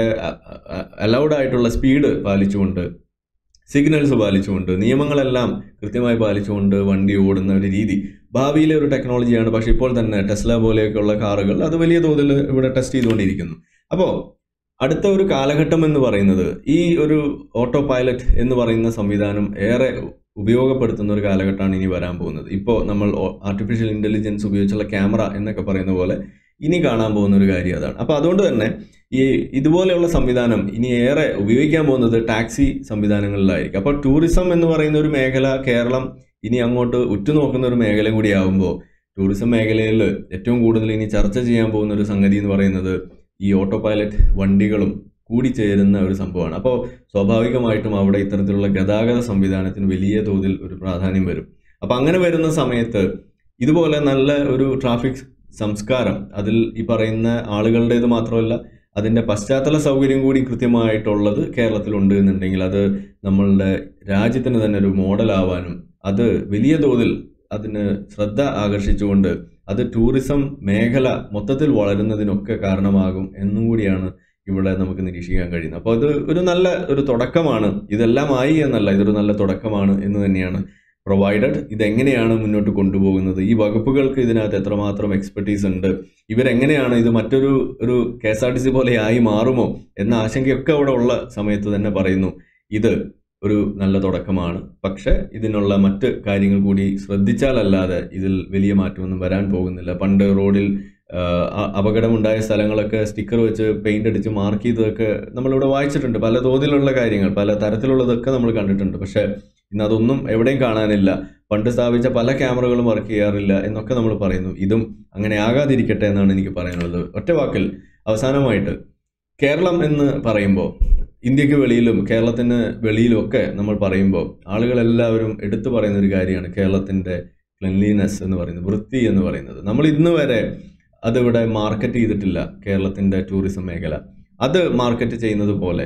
അലൗഡ് ആയിട്ടുള്ള സ്പീഡ് പാലിച്ചുകൊണ്ട് സിഗ്നൽസ് പാലിച്ചുകൊണ്ട് നിയമങ്ങളെല്ലാം കൃത്യമായി പാലിച്ചുകൊണ്ട് വണ്ടി ഓടുന്ന ഒരു രീതി ഭാവിയിലെ ഒരു ടെക്നോളജിയാണ് പക്ഷെ ഇപ്പോൾ തന്നെ ടെസ്ല പോലെയൊക്കെയുള്ള കാറുകൾ അത് വലിയ തോതിൽ ഇവിടെ ടെസ്റ്റ് ചെയ്തുകൊണ്ടിരിക്കുന്നു അപ്പോൾ അടുത്ത ഒരു കാലഘട്ടം എന്ന് പറയുന്നത് ഈ ഒരു ഓട്ടോ പൈലറ്റ് എന്ന് പറയുന്ന സംവിധാനം ഏറെ ഉപയോഗപ്പെടുത്തുന്ന ഒരു കാലഘട്ടമാണ് ഇനി വരാൻ പോകുന്നത് ഇപ്പോൾ നമ്മൾ ആർട്ടിഫിഷ്യൽ ഇൻ്റലിജൻസ് ഉപയോഗിച്ചുള്ള ക്യാമറ എന്നൊക്കെ പറയുന്ന പോലെ ഇനി കാണാൻ പോകുന്ന ഒരു കാര്യം അതാണ് അപ്പോൾ അതുകൊണ്ട് തന്നെ ഈ ഇതുപോലെയുള്ള സംവിധാനം ഇനി ഏറെ ഉപയോഗിക്കാൻ പോകുന്നത് ടാക്സി സംവിധാനങ്ങളിലായിരിക്കും അപ്പോൾ ടൂറിസം എന്ന് പറയുന്ന ഒരു മേഖല കേരളം ഇനി അങ്ങോട്ട് ഉറ്റുനോക്കുന്ന ഒരു മേഖല കൂടിയാവുമ്പോൾ ടൂറിസം മേഖലയിൽ ഏറ്റവും കൂടുതൽ ഇനി ചർച്ച ചെയ്യാൻ പോകുന്ന ഒരു സംഗതി എന്ന് പറയുന്നത് ഈ ഓട്ടോ പൈലറ്റ് വണ്ടികളും കൂടി ചേരുന്ന ഒരു സംഭവമാണ് അപ്പോൾ സ്വാഭാവികമായിട്ടും അവിടെ ഇത്തരത്തിലുള്ള ഗതാഗത സംവിധാനത്തിന് വലിയ തോതിൽ ഒരു പ്രാധാന്യം വരും അപ്പോൾ അങ്ങനെ വരുന്ന സമയത്ത് ഇതുപോലെ നല്ല ഒരു ട്രാഫിക് സംസ്കാരം അതിൽ ഈ പറയുന്ന ആളുകളുടേത് മാത്രമല്ല അതിൻ്റെ പശ്ചാത്തല സൗകര്യം കൂടി കൃത്യമായിട്ടുള്ളത് കേരളത്തിലുണ്ട് എന്നുണ്ടെങ്കിൽ അത് നമ്മളുടെ രാജ്യത്തിന് തന്നെ ഒരു മോഡലാവാനും അത് വലിയ തോതിൽ അതിന് ശ്രദ്ധ ആകർഷിച്ചുകൊണ്ട് അത് ടൂറിസം മേഖല മൊത്തത്തിൽ വളരുന്നതിനൊക്കെ കാരണമാകും എന്നും കൂടിയാണ് ഇവിടെ നമുക്ക് നിരീക്ഷിക്കാൻ കഴിയുന്നത് അപ്പോൾ ഇത് ഒരു നല്ല ഒരു തുടക്കമാണ് ഇതെല്ലാം ആയി എന്നല്ല ഇതൊരു നല്ല തുടക്കമാണ് എന്ന് തന്നെയാണ് പ്രൊവൈഡഡ് ഇതെങ്ങനെയാണ് മുന്നോട്ട് കൊണ്ടുപോകുന്നത് ഈ വകുപ്പുകൾക്ക് ഇതിനകത്ത് എത്രമാത്രം എക്സ്പെർട്ടീസ് ഉണ്ട് ഇവരെങ്ങനെയാണ് ഇത് മറ്റൊരു ഒരു K S R T C പോലെ ആയി മാറുമോ എന്ന ആശങ്കയൊക്കെ അവിടെ ഉള്ള സമയത്ത് തന്നെ പറയുന്നു ഇത് ഒരു നല്ല തുടക്കമാണ് പക്ഷെ ഇതിനുള്ള മറ്റ് കാര്യങ്ങൾ കൂടി ശ്രദ്ധിച്ചാലല്ലാതെ ഇതിൽ വലിയ മാറ്റമൊന്നും വരാൻ പോകുന്നില്ല പണ്ട് റോഡിൽ അപകടമുണ്ടായ സ്ഥലങ്ങളൊക്കെ സ്റ്റിക്കർ വെച്ച് പെയിന്റ് അടിച്ച് മാർക്ക് ചെയ്തതൊക്കെ നമ്മളിവിടെ വായിച്ചിട്ടുണ്ട് പല തോതിലുള്ള കാര്യങ്ങൾ പല തരത്തിലുള്ളതൊക്കെ നമ്മൾ കണ്ടിട്ടുണ്ട് പക്ഷെ ഇന്ന് അതൊന്നും എവിടെയും കാണാനില്ല പണ്ട് സ്ഥാപിച്ച പല ക്യാമറകളും വർക്ക് ചെയ്യാറില്ല എന്നൊക്കെ നമ്മൾ പറയുന്നു ഇതും അങ്ങനെ ആകാതിരിക്കട്ടെ എന്നാണ് എനിക്ക് പറയാനുള്ളത് ഒറ്റ വാക്കിൽ അവസാനമായിട്ട് കേരളം എന്ന് പറയുമ്പോൾ ഇന്ത്യക്ക് വെളിയിലും കേരളത്തിന് വെളിയിലും ഒക്കെ നമ്മൾ പറയുമ്പോൾ ആളുകളെല്ലാവരും എടുത്തു പറയുന്ന ഒരു കാര്യമാണ് കേരളത്തിൻ്റെ ക്ലെൻലിനെസ് എന്ന് പറയുന്നത് വൃത്തി എന്ന് പറയുന്നത് നമ്മൾ ഇന്ന് വരെ അതിവിടെ മാർക്കറ്റ് ചെയ്തിട്ടില്ല കേരളത്തിൻ്റെ ടൂറിസം മേഖല അത് മാർക്കറ്റ് ചെയ്യുന്നത് പോലെ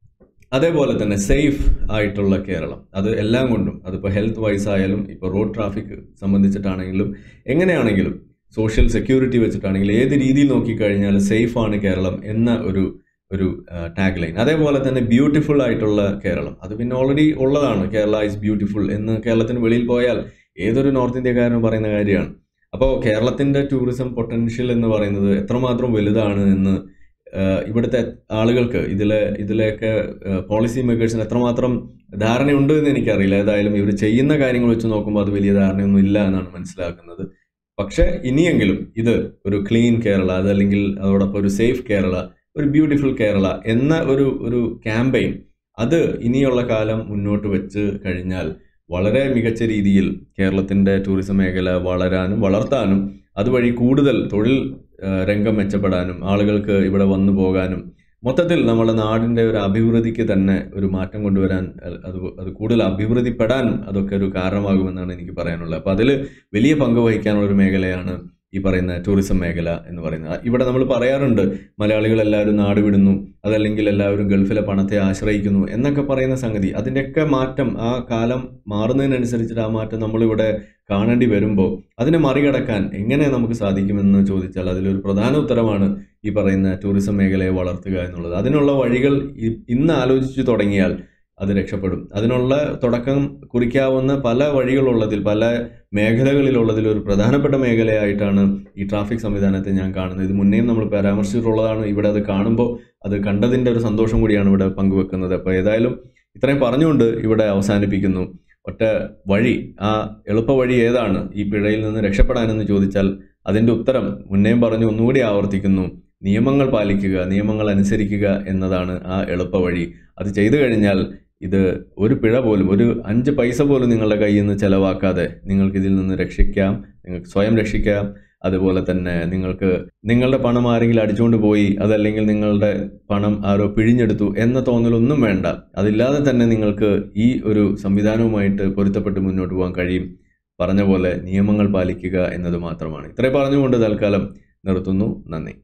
അതേപോലെ തന്നെ സേഫ് ആയിട്ടുള്ള കേരളം അത് എല്ലാം കൊണ്ടും അതിപ്പോൾ ഹെൽത്ത് വൈസ് ആയാലും ഇപ്പോൾ റോഡ് ട്രാഫിക് സംബന്ധിച്ചിട്ടാണെങ്കിലും എങ്ങനെയാണെങ്കിലും സോഷ്യൽ സെക്യൂരിറ്റി വെച്ചിട്ടാണെങ്കിലും ഏത് രീതിയിൽ നോക്കിക്കഴിഞ്ഞാൽ സേഫ് ആണ് കേരളം എന്ന ഒരു ഒരു ടാഗ് ലൈൻ അതേപോലെ തന്നെ ബ്യൂട്ടിഫുൾ ആയിട്ടുള്ള കേരളം അത് പിന്നെ ഓൾറെഡി ഉള്ളതാണ് കേരള ഇസ് ബ്യൂട്ടിഫുൾ എന്ന് കേരളത്തിന് വെളിയിൽ പോയാൽ ഏതൊരു നോർത്ത് ഇന്ത്യക്കാരനും പറയുന്ന കാര്യമാണ് അപ്പോൾ കേരളത്തിൻ്റെ ടൂറിസം പൊട്ടൻഷ്യൽ എന്ന് പറയുന്നത് എത്രമാത്രം വലുതാണ് എന്ന് ഇവിടുത്തെ ആളുകൾക്ക് ഇതിലെ ഇതിലെയൊക്കെ പോളിസി മേക്കേഴ്സിന് എത്രമാത്രം ധാരണയുണ്ട് എന്ന് എനിക്കറിയില്ല ഏതായാലും ഇവർ ചെയ്യുന്ന കാര്യങ്ങൾ വെച്ച് നോക്കുമ്പോൾ അത് വലിയ ധാരണയൊന്നും ഇല്ല എന്നാണ് മനസ്സിലാക്കുന്നത് പക്ഷേ ഇനിയെങ്കിലും ഇത് ഒരു ക്ലീൻ കേരള അതല്ലെങ്കിൽ അതോടൊപ്പം ഒരു സേഫ് കേരള ഒരു ബ്യൂട്ടിഫുൾ കേരള എന്ന ഒരു ഒരു ക്യാമ്പയിൻ അത് ഇനിയുള്ള കാലം മുന്നോട്ട് വെച്ച് കഴിഞ്ഞാൽ വളരെ മികച്ച രീതിയിൽ കേരളത്തിൻ്റെ ടൂറിസം മേഖല വളരാനും വളർത്താനും അതുവഴി കൂടുതൽ തൊഴിൽ രംഗം മെച്ചപ്പെടാനും ആളുകൾക്ക് ഇവിടെ വന്നു പോകാനും മൊത്തത്തിൽ നമ്മുടെ നാടിൻ്റെ ഒരു അഭിവൃദ്ധിക്ക് തന്നെ ഒരു മാറ്റം കൊണ്ടുവരാൻ അത് അത് കൂടുതൽ അഭിവൃദ്ധിപ്പെടാൻ അതൊക്കെ ഒരു കാരണമാകുമെന്നാണ് എനിക്ക് പറയാനുള്ളത് അപ്പോൾ അതിൽ വലിയ പങ്ക് വഹിക്കാനുള്ള ഒരു മേഖലയാണ് ഈ പറയുന്ന ടൂറിസം മേഖല എന്ന് പറയുന്നത് ഇവിടെ നമ്മൾ പറയാറുണ്ട് മലയാളികൾ എല്ലാവരും നാട് വിടുന്നു അതല്ലെങ്കിൽ എല്ലാവരും ഗൾഫിലെ പണത്തെ ആശ്രയിക്കുന്നു എന്നൊക്കെ പറയുന്ന സംഗതി അതിൻ്റെയൊക്കെ മാറ്റം ആ കാലം മാറുന്നതിനനുസരിച്ചിട്ട് ആ മാറ്റം നമ്മളിവിടെ കാണേണ്ടി വരുമ്പോൾ അതിനെ മറികടക്കാൻ എങ്ങനെ നമുക്ക് സാധിക്കുമെന്ന് ചോദിച്ചാൽ അതിലൊരു പ്രധാന ഉത്തരമാണ് ഈ പറയുന്ന ടൂറിസം മേഖലയെ വളർത്തുക എന്നുള്ളത് അതിനുള്ള വഴികൾ ഇന്ന് ആലോചിച്ചു തുടങ്ങിയാൽ അത് രക്ഷപ്പെടും അതിനുള്ള തുടക്കം കുറിക്കാവുന്ന പല വഴികളുള്ളതിൽ പല മേഖലകളിലുള്ളതിൽ ഒരു പ്രധാനപ്പെട്ട മേഖലയായിട്ടാണ് ഈ ട്രാഫിക് സംവിധാനത്തെ ഞാൻ കാണുന്നത് ഇത് മുന്നേയും നമ്മൾ പരാമർശിച്ചിട്ടുള്ളതാണ് ഇവിടെ അത് കാണുമ്പോൾ അത് കണ്ടതിൻ്റെ ഒരു സന്തോഷം കൂടിയാണ് ഇവിടെ പങ്കുവെക്കുന്നത് അപ്പോൾ ഏതായാലും ഇത്രയും പറഞ്ഞുകൊണ്ട് ഇവിടെ അവസാനിപ്പിക്കുന്നു ഒറ്റ വഴി ആ എളുപ്പ വഴി ഏതാണ് ഈ പിഴയിൽ നിന്ന് രക്ഷപ്പെടാനെന്ന് ചോദിച്ചാൽ അതിൻ്റെ ഉത്തരം മുന്നേയും പറഞ്ഞു ഒന്നുകൂടി ആവർത്തിക്കുന്നു നിയമങ്ങൾ പാലിക്കുക നിയമങ്ങൾ അനുസരിക്കുക എന്നതാണ് ആ എളുപ്പ വഴി അത് ചെയ്തു കഴിഞ്ഞാൽ ഇത് ഒരു പിഴ പോലും ഒരു അഞ്ച് പൈസ പോലും നിങ്ങളുടെ കയ്യിൽ നിന്ന് ചിലവാക്കാതെ നിങ്ങൾക്ക് ഇതിൽ നിന്ന് രക്ഷിക്കാം നിങ്ങൾക്ക് സ്വയം രക്ഷിക്കാം അതുപോലെ തന്നെ നിങ്ങൾക്ക് നിങ്ങളുടെ പണം ആരെങ്കിലും അടിച്ചുകൊണ്ട് പോയി അതല്ലെങ്കിൽ നിങ്ങളുടെ പണം ആരോ പിഴിഞ്ഞെടുത്തു എന്ന തോന്നലൊന്നും വേണ്ട അതില്ലാതെ തന്നെ നിങ്ങൾക്ക് ഈ ഒരു സംവിധാനവുമായിട്ട് പൊരുത്തപ്പെട്ട് മുന്നോട്ട് പോകാൻ കഴിയും പറഞ്ഞ പോലെ നിയമങ്ങൾ പാലിക്കുക എന്നത് മാത്രമാണ് ഇത്രയും പറഞ്ഞുകൊണ്ട് തൽക്കാലം നിർത്തുന്നു നന്ദി